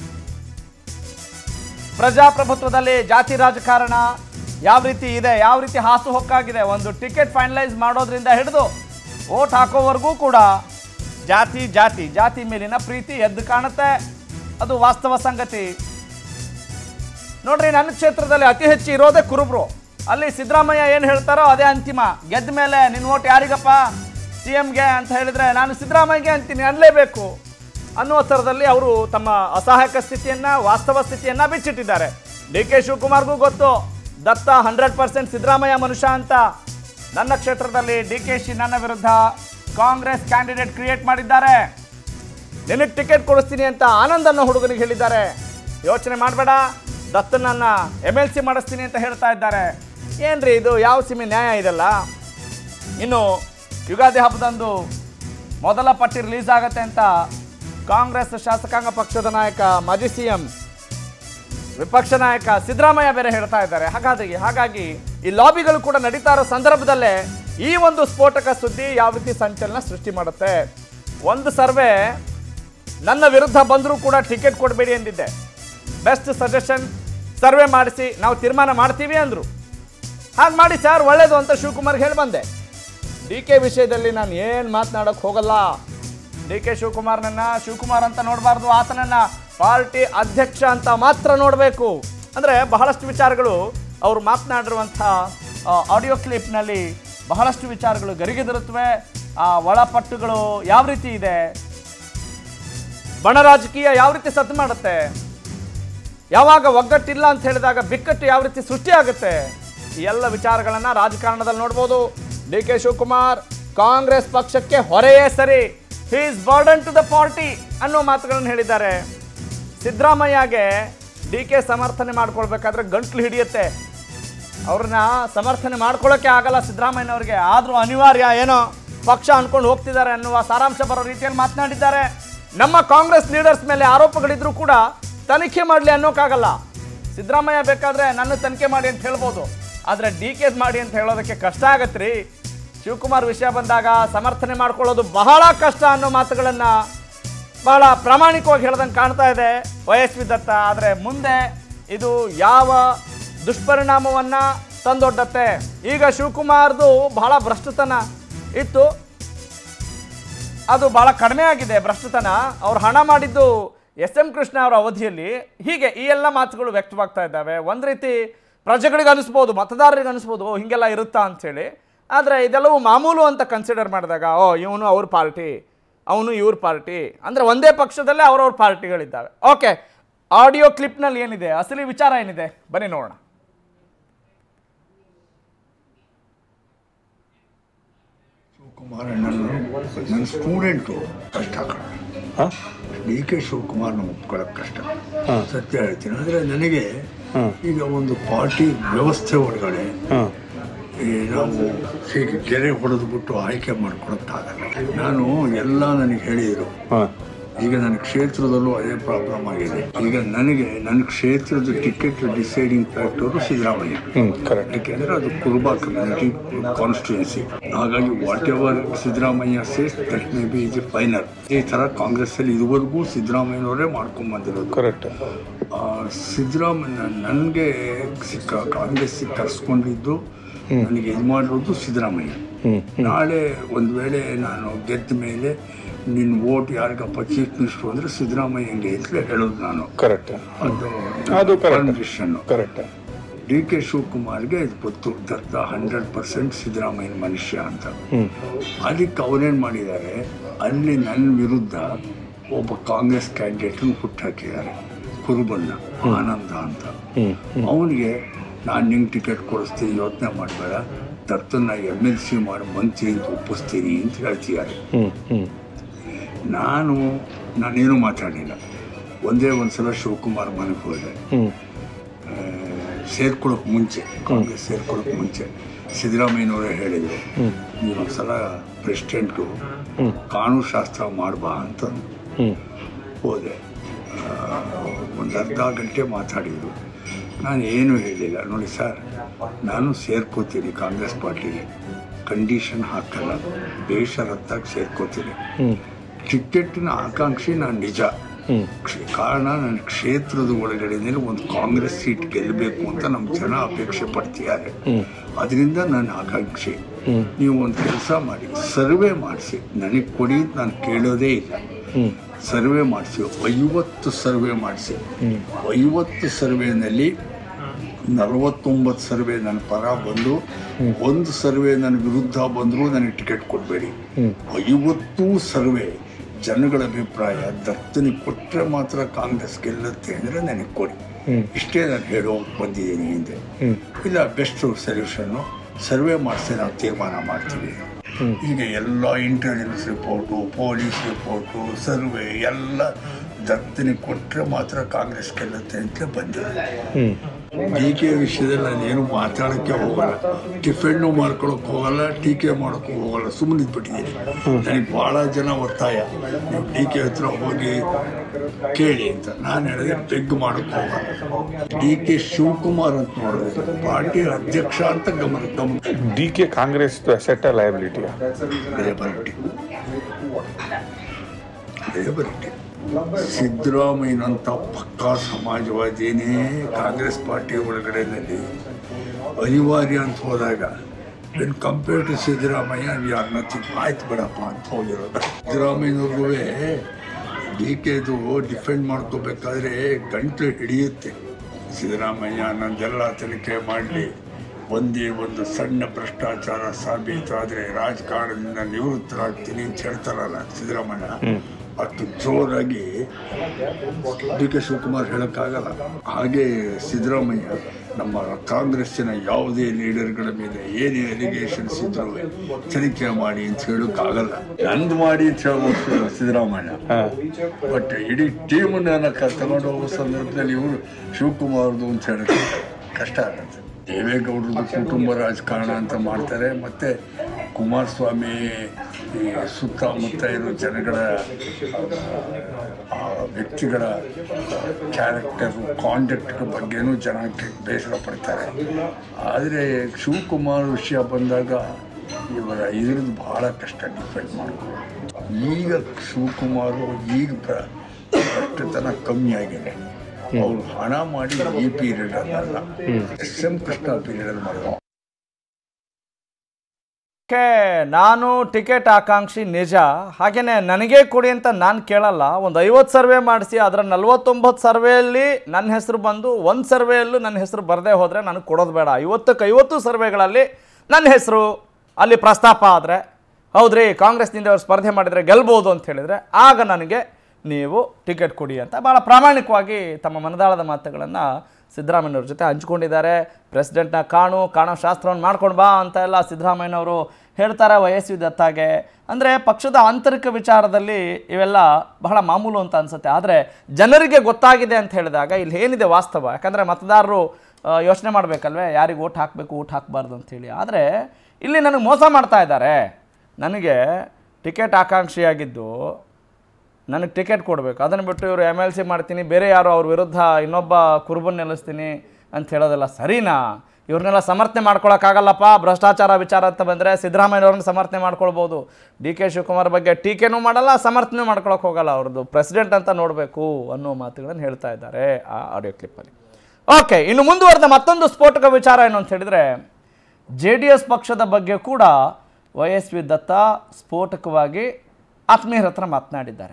ಪ್ರಜಾಪ್ರಭುತ್ವದಲ್ಲಿ ಜಾತಿ ರಾಜಕಾರಣ ಯಾವ ರೀತಿ ಇದೆ ಯಾವ ರೀತಿ ಹಾಸು ಹೊಕ್ಕಾಗಿದೆ ಒಂದು ಟಿಕೆಟ್ ಫೈನಲೈಸ್ ಮಾಡೋದ್ರಿಂದ ಹಿಡಿದು ಓಟ್ ಹಾಕೋವರೆಗೂ ಕೂಡ ಜಾತಿ ಜಾತಿ ಜಾತಿ ಮೇಲಿನ ಪ್ರೀತಿ ಎದ್ದು ಕಾಣುತ್ತೆ ಅದು ವಾಸ್ತವ ಸಂಗತಿ ನೋಡ್ರಿ ನನ್ನ ಕ್ಷೇತ್ರದಲ್ಲಿ ಅತಿ ಹೆಚ್ಚು ಇರೋದೇ ಕುರುಬ್ರು ಅಲ್ಲಿ ಸಿದ್ದರಾಮಯ್ಯ ಏನು ಹೇಳ್ತಾರೋ ಅದೇ ಅಂತಿಮ ಗೆದ್ದ ಮೇಲೆ ನಿನ್ನ ಓಟ್ ಯಾರಿಗಪ್ಪ ಸಿ ಎಮ್ಗೆ ಅಂತ ಹೇಳಿದ್ರೆ ನಾನು ಸಿದ್ದರಾಮಯ್ಯಗೆ ಅಂತೀನಿ ಅನ್ಲೇಬೇಕು ಅನ್ನುವ ಥರದಲ್ಲಿ ಅವರು ತಮ್ಮ ಅಸಹಾಯಕ ಸ್ಥಿತಿಯನ್ನ ವಾಸ್ತವ ಸ್ಥಿತಿಯನ್ನ ಬಿಚ್ಚಿಟ್ಟಿದ್ದಾರೆ ಡಿ ಕೆ ಶಿವಕುಮಾರ್ಗೂ ಗೊತ್ತು ದತ್ತ ಹಂಡ್ರೆಡ್ ಪರ್ಸೆಂಟ್ ಸಿದ್ದರಾಮಯ್ಯ ಮನುಷ್ಯ ಅಂತ ನನ್ನ ಕ್ಷೇತ್ರದಲ್ಲಿ ಡಿ ಕೆ ಶಿ ನನ್ನ ವಿರುದ್ಧ ಕಾಂಗ್ರೆಸ್ ಕ್ಯಾಂಡಿಡೇಟ್ ಕ್ರಿಯೇಟ್ ಮಾಡಿದ್ದಾರೆ ನಿನಗೆ ಟಿಕೆಟ್ ಕೊಡಿಸ್ತೀನಿ ಅಂತ ಆನಂದ್ ಅನ್ನೋ ಹುಡುಗನಿಗೆ ಹೇಳಿದ್ದಾರೆ ಯೋಚನೆ ಮಾಡಬೇಡ ದತ್ತನನ್ನ ಎಮ್ ಎಲ್ ಸಿ ಮಾಡಿಸ್ತೀನಿ ಅಂತ ಹೇಳ್ತಾ ಇದ್ದಾರೆ ಏನ್ರಿ ಇದು ಯಾವ ಸಿಮಿ ನ್ಯಾಯ ಇದಲ್ಲ ಇನ್ನು ಯುಗಾದಿ ಹಬ್ಬದಂದು ಮೊದಲ ಪಟ್ಟಿ ರಿಲೀಸ್ ಆಗತ್ತೆ ಅಂತ ಕಾಂಗ್ರೆಸ್ ಶಾಸಕಾಂಗ ಪಕ್ಷದ ನಾಯಕ ಮಾಜಿ ಸಿ ಎಂ ವಿಪಕ್ಷ ನಾಯಕ ಸಿದ್ದರಾಮಯ್ಯ ಬೇರೆ ಹೇಳ್ತಾ ಇದ್ದಾರೆ ಹಾಗಾಗಿ ಹಾಗಾಗಿ ಈ ಲಾಬಿಗಳು ಕೂಡ ನಡೀತಾ ಇರೋ ಸಂದರ್ಭದಲ್ಲೇ ಈ ಒಂದು ಸ್ಫೋಟಕ ಸುದ್ದಿ ಯಾವ ರೀತಿ ಸಂಚಲನ ಸೃಷ್ಟಿ ಮಾಡುತ್ತೆ ಒಂದು ಸರ್ವೆ ನನ್ನ ವಿರುದ್ಧ ಬಂದರೂ ಕೂಡ ಟಿಕೆಟ್ ಕೊಡಬೇಡಿ ಎಂದಿದ್ದೆ ಬೆಸ್ಟ್ ಸಜೆಷನ್ ಸರ್ವೆ ಮಾಡಿಸಿ ನಾವು ತೀರ್ಮಾನ ಮಾಡ್ತೀವಿ ಅಂದರು ಹಾಗೆ ಮಾಡಿ ಸರ್ ಒಳ್ಳೇದು ಅಂತ ಶಿವಕುಮಾರ್ಗೆ ಹೇಳಿ ಬಂದೆ ಡಿ ಕೆ ವಿಷಯದಲ್ಲಿ ನಾನು ಏನು ಮಾತನಾಡೋಕ್ಕೆ ಹೋಗಲ್ಲ ಡಿ ಕೆ ಶಿವಕುಮಾರ್ನನ್ನ ಶಿವಕುಮಾರ್ ಅಂತ ನೋಡಬಾರ್ದು ಆತನನ್ನ ಪಾರ್ಟಿ ಅಧ್ಯಕ್ಷ ಅಂತ ಮಾತ್ರ ನೋಡಬೇಕು ಅಂದರೆ ಬಹಳಷ್ಟು ವಿಚಾರಗಳು ಅವರು ಮಾತನಾಡಿರುವಂಥ ಆಡಿಯೋ ಕ್ಲಿಪ್ನಲ್ಲಿ ಬಹಳಷ್ಟು ವಿಚಾರಗಳು ಗರಿಗೆದರುತ್ತವೆ ಆ ಒಳಪಟ್ಟುಗಳು ಯಾವ ರೀತಿ ಇದೆ ಬಣ ರಾಜಕೀಯ ಯಾವ ರೀತಿ ಸದ್ದು ಮಾಡುತ್ತೆ ಯಾವಾಗ ಒಗ್ಗಟ್ಟಿಲ್ಲ ಅಂತ ಹೇಳಿದಾಗ ಬಿಕ್ಕಟ್ಟು ಯಾವ ರೀತಿ ಸೃಷ್ಟಿಯಾಗುತ್ತೆ ಈ ಎಲ್ಲ ವಿಚಾರಗಳನ್ನ ರಾಜಕಾರಣದಲ್ಲಿ ನೋಡ್ಬೋದು ಡಿ ಕೆ ಶಿವಕುಮಾರ್ ಕಾಂಗ್ರೆಸ್ ಪಕ್ಷಕ್ಕೆ ಹೊರೆಯೇ ಸರಿ is burden to the party ಅನ್ನೋ ಮಾತುಗಳನ್ನು ಹೇಳಿದ್ದಾರೆ ಸಿದ್ದರಾಮಯ್ಯಗೆ ಡಿ ಕೆ ಸಮರ್ಥನೆ ಮಾಡ್ಕೊಳ್ಬೇಕಾದ್ರೆ ಗಂಟ್ಲು ಹಿಡಿಯುತ್ತೆ ಅವ್ರನ್ನ ಸಮರ್ಥನೆ ಮಾಡ್ಕೊಳ್ಳೋಕೆ ಆಗಲ್ಲ ಸಿದ್ದರಾಮಯ್ಯನವ್ರಿಗೆ ಆದರೂ ಅನಿವಾರ್ಯ ಏನೋ ಪಕ್ಷ ಅನ್ಕೊಂಡು ಹೋಗ್ತಿದ್ದಾರೆ ಅನ್ನುವ ಸಾರಾಂಶ ಬರೋ ರೀತಿಯಲ್ಲಿ ಮಾತನಾಡಿದ್ದಾರೆ ನಮ್ಮ ಕಾಂಗ್ರೆಸ್ ಲೀಡರ್ಸ್ ಮೇಲೆ ಆರೋಪಗಳಿದ್ರೂ ಕೂಡ ತನಿಖೆ ಮಾಡಲಿ ಅನ್ನೋಕ್ಕಾಗಲ್ಲ ಸಿದ್ದರಾಮಯ್ಯ ಬೇಕಾದ್ರೆ ನನ್ನ ತನಿಖೆ ಮಾಡಿ ಅಂತ ಹೇಳ್ಬೋದು ಆದರೆ ಡಿ ಕೆ ಮಾಡಿ ಅಂತ ಹೇಳೋದಕ್ಕೆ ಕಷ್ಟ ಆಗತ್ತೆ ರೀ ಶಿವಕುಮಾರ್ ವಿಷಯ ಬಂದಾಗ ಸಮರ್ಥನೆ ಮಾಡ್ಕೊಳ್ಳೋದು ಬಹಳ ಕಷ್ಟ ಅನ್ನೋ ಮಾತುಗಳನ್ನು ಬಹಳ ಪ್ರಾಮಾಣಿಕವಾಗಿ ಹೇಳ್ದಂಗೆ ಕಾಣ್ತಾ ಇದೆ ವಯಸ್ವಿ ದತ್ತ ಆದರೆ ಮುಂದೆ ಇದು ಯಾವ ದುಷ್ಪರಿಣಾಮವನ್ನ ತಂದೊಡ್ಡತ್ತೆ ಈಗ ಶಿವಕುಮಾರ್ದು ಬಹಳ ಭ್ರಷ್ಟತನ ಇತ್ತು ಅದು ಬಹಳ ಕಡಿಮೆ ಆಗಿದೆ ಭ್ರಷ್ಟತನ ಅವ್ರು ಹಣ ಮಾಡಿದ್ದು ಎಸ್ ಎಂ ಕೃಷ್ಣ ಅವರ ಅವಧಿಯಲ್ಲಿ ಹೀಗೆ ಈ ಎಲ್ಲ ಮಾತುಗಳು ವ್ಯಕ್ತವಾಗ್ತಾ ಇದ್ದಾವೆ ಒಂದು ರೀತಿ ಪ್ರಜೆಗಳಿಗೆ ಅನಿಸ್ಬೋದು ಮತದಾರರಿಗೆ ಅನಿಸ್ಬೋದು ಓ ಹಿಂಗೆಲ್ಲ ಇರುತ್ತಾ ಅಂಥೇಳಿ ಆದರೆ ಇದೆಲ್ಲವೂ ಮಾಮೂಲು ಅಂತ ಕನ್ಸಿಡರ್ ಮಾಡಿದಾಗ ಓ ಇವನು ಅವ್ರ ಪಾರ್ಟಿ ಅವನು ಇವ್ರ ಪಾರ್ಟಿ ಅಂದರೆ ಒಂದೇ ಪಕ್ಷದಲ್ಲೇ ಅವ್ರವ್ರ ಪಾರ್ಟಿಗಳಿದ್ದಾವೆ ಓಕೆ ಆಡಿಯೋ ಕ್ಲಿಪ್ನಲ್ಲಿ ಏನಿದೆ ಅಸಲಿ ವಿಚಾರ ಏನಿದೆ ಬನ್ನಿ ನೋಡೋಣ ಶಿವಕುಮಾರ್ ನನ್ನ ನನ್ನ ಸ್ಟೂಡೆಂಟು ಕಷ್ಟ ಹಾಂ ಡಿ ಕೆ ಶಿವಕುಮಾರ್ನ ಒಪ್ಕೊಳ್ಳೋಕೆ ಕಷ್ಟ ಹಾಂ. ಸತ್ಯ ಹೇಳ್ತೀನಿ ಅಂದರೆ ನನಗೆ ಹಾಂ. ಈಗ ಒಂದು ಪಾರ್ಟಿ ವ್ಯವಸ್ಥೆ ಒಳಗಡೆ ಹಾಂ ಈ ನಾವು ಹೀಗೆ ಗೆರೆ ಹೊಡೆದ್ಬಿಟ್ಟು ಆಯ್ಕೆ ಮಾಡ್ಕೊಳಕ್ಕಾಗಲ್ಲ ನಾನು ಎಲ್ಲ ನನಗೆ ಹೇಳಿದರು ಹಾಂ ಈಗ ನನ್ನ ಕ್ಷೇತ್ರದಲ್ಲೂ ಅದೇ ಪ್ರಾಬ್ಲಮ್ ಆಗಿದೆ ಈಗ ನನಗೆ ನನ್ನ ಕ್ಷೇತ್ರದ ಟಿಕೆಟ್ ಡಿಸೈಡಿಂಗ್ ಫ್ಯಾಕ್ಟರು ಸಿದ್ದರಾಮಯ್ಯ ಹ್ಞೂ ಕರೆಕ್ಟ್ ಯಾಕೆಂದ್ರೆ ಅದು ಕುರುಬಾ ಕಮ್ಯುನಿಟಿ ಕಾನ್ಸ್ಟಿಟ್ಯೂನ್ಸಿ ಹಾಗಾಗಿ whatever Siddaramaiah says that may be is final ಈ ಥರ ಕಾಂಗ್ರೆಸ್ಸಲ್ಲಿ ಇದುವರೆಗೂ ಸಿದ್ದರಾಮಯ್ಯನವರೇ ಮಾಡ್ಕೊಂಡ್ ಬಂದಿರೋದು ಕರೆಕ್ಟ್ ಆ, ಸಿದ್ದರಾಮಯ್ಯ ನನಗೆ ಸಿಕ್ಕ ಕಾಂಗ್ರೆಸ್ ಕರೆಸ್ಕೊಂಡಿದ್ದು ನನಗೆ ಇದು ಮಾಡಿರೋದು ಸಿದ್ದರಾಮಯ್ಯ ಹ್ಞೂ ನಾಳೆ ಒಂದು ವೇಳೆ ನಾನು ಗೆದ್ದ ಮೇಲೆ ನಿನ್ನ ವೋಟ್ ಯಾರಿಗಪ್ಪ ಚೀಫ್ ಮಿನಿಸ್ಟರ್ ಅಂದರೆ ಸಿದ್ದರಾಮಯ್ಯಂಗೆ ಅಂತಲೇ ಹೇಳೋದು ನಾನು ಕರೆಕ್ಟ್ ಅದು ಅದು correct. Condition correct D K ಶಿವಕುಮಾರ್ಗೆ ಇದು ಗೊತ್ತು ದತ್ತ ಹಂಡ್ರೆಡ್ ಪರ್ಸೆಂಟ್ ಸಿದ್ದರಾಮಯ್ಯನ ಮನುಷ್ಯ ಅಂತ ಹ್ಞೂ ಅದಕ್ಕೆ ಅವರೇನು ಮಾಡಿದ್ದಾರೆ ಅಲ್ಲಿ ನನ್ನ ವಿರುದ್ಧ ಒಬ್ಬ ಕಾಂಗ್ರೆಸ್ ಕ್ಯಾಂಡಿಡೇಟನ್ನು ಹುಟ್ಟಾಕಿದ್ದಾರೆ ಕುರುಬನ್ನ ಆನಂದ ಅಂತ ಹ್ಞೂ ಅವನಿಗೆ ನಾನು ನಿಂಗೆ ಟಿಕೆಟ್ ಕೊಡಿಸ್ತೀನಿ ಯೋಚನೆ ಮಾಡಬೇಡ ದತ್ತನ್ನ ಎಮ್ ಎಲ್ ಸಿ ಮಾಡಿ ಮಂತ್ರಿ ಅಂತ ಒಪ್ಪಿಸ್ತೀನಿ ಅಂತ ಹೇಳ್ತಿದ್ದಾರೆ ಹ್ಞೂ ಹ್ಞೂ ನಾನು ನಾನೇನು ಮಾತಾಡಿಲ್ಲ ಒಂದೇ ಒಂದು ಸಲ ಶಿವಕುಮಾರ್ ಮನೆಗೆ ಹೋದೆ ಹ್ಞೂ ಸೇರ್ಕೊಳ್ಳೋಕೆ ಮುಂಚೆ ಕಾಂಗ್ರೆಸ್ ಸೇರ್ಕೊಳ್ಳೋಕೆ ಮುಂಚೆ ಸಿದ್ದರಾಮಯ್ಯನವರೇ ಹೇಳಿದರು ಹ್ಞೂ ನೀವೊಂದ್ಸಲ ಪ್ರೆಸಿಡೆಂಟ್ಗೂ ಹ್ಞೂ ಕಾನೂನು ಶಾಸ್ತ್ರ ಮಾಡ್ಬಾ ಅಂತ ಹ್ಞೂ ಹೋದೆ ಒಂದು ಅರ್ಧ ಗಂಟೆ ಮಾತಾಡಿದರು ನಾನು ಏನು ಹೇಳಿಲ್ಲ ನೋಡಿ ಸರ್ ನಾನು ಸೇರ್ಕೋತೀನಿ ಕಾಂಗ್ರೆಸ್ ಪಾರ್ಟಿಗೆ ಕಂಡೀಷನ್ ಹಾಕಲ್ಲ ಬೇಷರತ್ತಾಗಿ ಸೇರ್ಕೋತೀನಿ ಹ್ಞೂ ಟಿಕೆಟ್ನ ಆಕಾಂಕ್ಷಿ ನಾನು ನಿಜ ಹ್ಞೂ ಕ್ಷ- ಕಾರಣ ನನ್ನ ಕ್ಷೇತ್ರದ ಒಳಗಡೆನಲ್ಲಿ ಒಂದು ಕಾಂಗ್ರೆಸ್ ಸೀಟ್ ಗೆಲ್ಲಬೇಕು ಅಂತ ನಮ್ಮ ಜನ ಅಪೇಕ್ಷೆ ಪಡ್ತಿದ್ದಾರೆ ಹ್ಞೂ ಅದರಿಂದ ನನ್ನ ಆಕಾಂಕ್ಷೆ ಹ್ಞೂ ನೀವು ಒಂದು ಕೆಲಸ ಮಾಡಿ ಸರ್ವೆ ಮಾಡಿಸಿ ನನಗೆ ಕೊಡಿ ಅಂತ ನಾನು ಕೇಳೋದೇ ಇಲ್ಲ ಹ್ಞೂ ಸರ್ವೆ ಮಾಡಿಸಿ ಐವತ್ತು ಸರ್ವೆ ಮಾಡಿಸಿ ಹ್ಞೂ ಐವತ್ತು ಸರ್ವೆನಲ್ಲಿ ನಲವತ್ತೊಂಬತ್ತು ಸರ್ವೆ ನನ್ನ ಪರ ಬಂದು ಒಂದು ಸರ್ವೆ ನನ್ನ ವಿರುದ್ಧ ಬಂದರೂ ನನಗೆ ಟಿಕೆಟ್ ಕೊಡಬೇಡಿ ಹ್ಞೂ ಐವತ್ತು ಸರ್ವೆ ಜನಗಳ ಅಭಿಪ್ರಾಯ ದತ್ತನಿಗೆ ಕೊಟ್ಟರೆ ಮಾತ್ರ ಕಾಂಗ್ರೆಸ್ ಗೆಲ್ಲುತ್ತೆ ಅಂದರೆ ನನಗೆ ಕೊಡಿ ಹ್ಞೂ ಇಷ್ಟೇ ನಾನು ಹೇಳೋ ಬಂದಿದ್ದೀನಿ ಹಿಂದೆ ಹ್ಞೂ ಇಲ್ಲ ಬೆಸ್ಟ್ ಸೊಲ್ಯೂಷನ್ನು ಸರ್ವೆ ಮಾಡಿಸಿ ನಾವು ತೀರ್ಮಾನ ಮಾಡ್ತೀವಿ ಹ್ಮ್. ಈಗ ಎಲ್ಲ intelligence report police report survey ಎಲ್ಲ ದತ್ತನಿಗೆ ಕೊಟ್ಟರೆ ಮಾತ್ರ ಕಾಂಗ್ರೆಸ್ ಗೆಲ್ಲುತ್ತೆ ಅಂತಲೇ ಬಂದಿದೆ ಹ್ಞೂ ಡಿ ಕೆ ವಿಷಯದಲ್ಲಿ ನಾನೇನು ಮಾತಾಡೋಕ್ಕೆ ಹೋಗಲ್ಲ ಡಿಫೆಂಡು ಮಾಡ್ಕೊಳಕ್ಕೆ ಹೋಗಲ್ಲ ಟೀಕೆ ಮಾಡೋಕ್ಕೂ ಹೋಗಲ್ಲ ಸುಮ್ಮನೆ ಇದ್ಬಿಟ್ಟಿದ್ದೀನಿ ನನಗೆ ಭಾಳ ಜನ ಒತ್ತಾಯ ನೀವು ಡಿ ಕೆ ಹತ್ರ ಹೋಗಿ ಕೇಳಿ ಅಂತ ನಾನು ಹೇಳಿದೆ ಬೆಗ್ ಮಾಡೋಕ್ಕೆ ಹೋಗಲ್ಲ ಡಿ ಕೆ ಶಿವಕುಮಾರ್ ಅಂತ ನೋಡಿದ್ರೆ ಪಾರ್ಟಿ ಅಧ್ಯಕ್ಷ ಅಂತ ಗಮನ ಗಮನ D K Congress asset liability liberty liberty ಸಿದ್ದರಾಮಯ್ಯನಂತ ಪಕ್ಕಾ ಸಮಾಜವಾದಿನೇ ಕಾಂಗ್ರೆಸ್ ಪಾರ್ಟಿ ಒಳಗಡೆನಲ್ಲಿ ಅನಿವಾರ್ಯ ಅಂತ ಹೋದಾಗ when compare to Siddaramaiah we are nothing ಆಯ್ತು ಬಿಡಪ್ಪ ಅಂತ ಹೋಗಿರೋದು ಸಿದ್ದರಾಮಯ್ಯನವ್ರಿಗೂ ಡಿ ಕೆದು ಡಿಫೆಂಡ್ ಮಾಡ್ಕೋಬೇಕಾದ್ರೆ ಗಂಟ್ಲು ಹಿಡಿಯುತ್ತೆ ಸಿದ್ದರಾಮಯ್ಯ ನಂದೆಲ್ಲ ತನಿಖೆ ಮಾಡಲಿ ಒಂದೇ ಒಂದು ಸಣ್ಣ ಭ್ರಷ್ಟಾಚಾರ ಸಾಬೀತಾದರೆ ರಾಜಕಾರಣದಿಂದ ನಿವೃತ್ತರಾಗ್ತೀನಿ ಅಂತ ಹೇಳ್ತಾರಲ್ಲ ಸಿದ್ದರಾಮಯ್ಯ ಅಷ್ಟು ಜೋರಾಗಿ ಡಿ ಕೆ ಶಿವಕುಮಾರ್ ಹೇಳೋಕ್ಕಾಗಲ್ಲ ಹಾಗೆ ಸಿದ್ದರಾಮಯ್ಯ ನಮ್ಮ ಕಾಂಗ್ರೆಸ್ಸಿನ ಯಾವುದೇ ಲೀಡರ್ಗಳ ಮೇಲೆ ಏನೇ ಅಲಿಗೇಷನ್ಸ್ ಇದ್ರು ತನಿಖೆ ಮಾಡಿ ಅಂತ ಹೇಳೋಕ್ಕಾಗಲ್ಲ ನಂದು ಮಾಡಿ ಅಂತ ಹೇಳ್ಬೋದು ಸಿದ್ದರಾಮಯ್ಯ ಬಟ್ ಇಡೀ ಟೀಮನ್ನ ತಗೊಂಡು ಹೋಗೋ ಸಂದರ್ಭದಲ್ಲಿ ಇವರು ಶಿವಕುಮಾರ್ದು ಅಂತ ಹೇಳೋಕ್ಕೆ ಕಷ್ಟ ಆಗುತ್ತೆ ದೇವೇಗೌಡರದ್ದು ಕುಟುಂಬ ರಾಜಕಾರಣ ಅಂತ ಮಾಡ್ತಾರೆ ಮತ್ತು ಕುಮಾರಸ್ವಾಮಿ ಈ ಸುತ್ತಮುತ್ತ ಇರೋ ಜನಗಳ ಆ ವ್ಯಕ್ತಿಗಳ ಕ್ಯಾರೆಕ್ಟರು ಕಾಂಡಕ್ಟ್ ಬಗ್ಗೆನೂ ಜನ ಕೆ- ಬೇಸರ ಪಡ್ತಾರೆ ಆದರೆ ಶಿವಕುಮಾರ್ ವಿಷಯ ಬಂದಾಗ ಇವರ ಇದ್ರದ್ದು ಬಹಳ ಕಷ್ಟ ಡಿಪೆಂಡ್ ಮಾಡ್ಕೊಳ್ಳೋದು ಈಗ ಶಿವಕುಮಾರು ಈಗ ಪ್ರ- ಭ್ರಷ್ಟತನ ಕಮ್ಮಿ ಆಗಿದೆ ಅವ್ರು ಹಣ ಮಾಡಿ ಈ ಪೀರಿಯಡ್ ಅಲ್ಲ ಎಸ್ ಎಂ ಕೃಷ್ಣ ಪೀರಿಯಡ್ ಅಲ್ಲಿ ಮಾಡಿದ್ರು ಓಕೆ ನಾನು ಟಿಕೆಟ್ ಆಕಾಂಕ್ಷಿ ನಿಜ ಹಾಗೆಯೇ ನನಗೇ ಕೊಡಿ ಅಂತ ನಾನು ಕೇಳಲ್ಲ ಒಂದು ಐವತ್ತು ಸರ್ವೆ ಮಾಡಿಸಿ ಅದರ ನಲ್ವತ್ತೊಂಬತ್ತು ಸರ್ವೆಯಲ್ಲಿ ನನ್ನ ಹೆಸರು ಬಂದು ಒಂದು ಸರ್ವೆಯಲ್ಲೂ ನನ್ನ ಹೆಸರು ಬರದೇ ಹೋದರೆ ನನಗೆ ಕೊಡೋದು ಬೇಡ ಐವತ್ತಕ್ಕೆ ಐವತ್ತು ಸರ್ವೆಗಳಲ್ಲಿ ನನ್ನ ಹೆಸರು ಅಲ್ಲಿ ಪ್ರಸ್ತಾಪ ಆದರೆ ಹೌದ್ರಿ ಕಾಂಗ್ರೆಸ್ನಿಂದ ಅವ್ರು ಸ್ಪರ್ಧೆ ಮಾಡಿದರೆ ಗೆಲ್ಬೋದು ಅಂತ ಹೇಳಿದರೆ ಆಗ ನನಗೆ ನೀವು ಟಿಕೆಟ್ ಕೊಡಿ ಅಂತ ಭಾಳ ಪ್ರಾಮಾಣಿಕವಾಗಿ ತಮ್ಮ ಮನದಾಳದ ಮಾತುಗಳನ್ನು ಸಿದ್ದರಾಮಯ್ಯವ್ರ ಜೊತೆ ಹಂಚ್ಕೊಂಡಿದ್ದಾರೆ ಪ್ರೆಸಿಡೆಂಟ್ನ ಕಾಣು ಕಾಣೋ ಶಾಸ್ತ್ರವನ್ನು ಮಾಡ್ಕೊಂಡು ಬಾ ಅಂತ ಎಲ್ಲ ಸಿದ್ದರಾಮಯ್ಯನವರು ಹೇಳ್ತಾರೆ ವಯಸ್ಸು ದತ್ತಾಗೆ ಅಂದರೆ ಪಕ್ಷದ ಆಂತರಿಕ ವಿಚಾರದಲ್ಲಿ ಇವೆಲ್ಲ ಬಹಳ ಮಾಮೂಲು ಅಂತ ಅನಿಸುತ್ತೆ ಆದರೆ ಜನರಿಗೆ ಗೊತ್ತಾಗಿದೆ ಅಂತ ಹೇಳಿದಾಗ ಇಲ್ಲಿ ಏನಿದೆ ವಾಸ್ತವ ಯಾಕಂದರೆ ಮತದಾರರು ಯೋಚನೆ ಮಾಡಬೇಕಲ್ವೇ ಯಾರಿಗೆ ಓಟ್ ಹಾಕಬೇಕು ಓಟ್ ಹಾಕಬಾರ್ದು ಅಂಥೇಳಿ ಆದರೆ ಇಲ್ಲಿ ನನಗೆ ಮೋಸ ಮಾಡ್ತಾ ಇದ್ದಾರೆ ನನಗೆ ಟಿಕೆಟ್ ಆಕಾಂಕ್ಷಿಯಾಗಿದ್ದು ನನಗೆ ಟಿಕೆಟ್ ಕೊಡಬೇಕು ಅದನ್ನು ಬಿಟ್ಟು ಇವರು ಎಮ್ ಎಲ್ ಸಿ ಮಾಡ್ತೀನಿ ಬೇರೆ ಯಾರು ಅವ್ರ ವಿರುದ್ಧ ಇನ್ನೊಬ್ಬ ಕುರುಬನ್ ನಿಲ್ಲಿಸ್ತೀನಿ ಅಂತ ಹೇಳೋದೆಲ್ಲ ಸರಿನಾ ಇವ್ರನ್ನೆಲ್ಲ ಸಮರ್ಥನೆ ಮಾಡ್ಕೊಳಕ್ಕಾಗಲ್ಲಪ್ಪ ಭ್ರಷ್ಟಾಚಾರ ವಿಚಾರ ಅಂತ ಬಂದರೆ ಸಿದ್ದರಾಮಯ್ಯವ್ರನ್ನ ಸಮರ್ಥನೆ ಮಾಡ್ಕೊಳ್ಬೋದು ಡಿ ಕೆ ಶಿವಕುಮಾರ್ ಬಗ್ಗೆ ಟೀಕೆನೂ ಮಾಡಲ್ಲ ಸಮರ್ಥನೆ ಮಾಡ್ಕೊಳಕ್ಕೆ ಹೋಗಲ್ಲ ಅವ್ರದ್ದು ಪ್ರೆಸಿಡೆಂಟ್ ಅಂತ ನೋಡಬೇಕು ಅನ್ನೋ ಮಾತುಗಳನ್ನು ಹೇಳ್ತಾ ಇದ್ದಾರೆ ಆ ಆಡಿಯೋ ಕ್ಲಿಪ್ಪಲ್ಲಿ ಓಕೆ ಇನ್ನು ಮುಂದುವರೆದ ಮತ್ತೊಂದು ಸ್ಫೋಟಕ ವಿಚಾರ ಏನು ಅಂತ ಹೇಳಿದರೆ ಜೆ ಡಿ ಎಸ್ ಪಕ್ಷದ ಬಗ್ಗೆ ಕೂಡ ವೈ ಎಸ್ ವಿ ದತ್ತ ಸ್ಫೋಟಕವಾಗಿ ಆತ್ಮೀಯರ ಹತ್ರ ಮಾತನಾಡಿದ್ದಾರೆ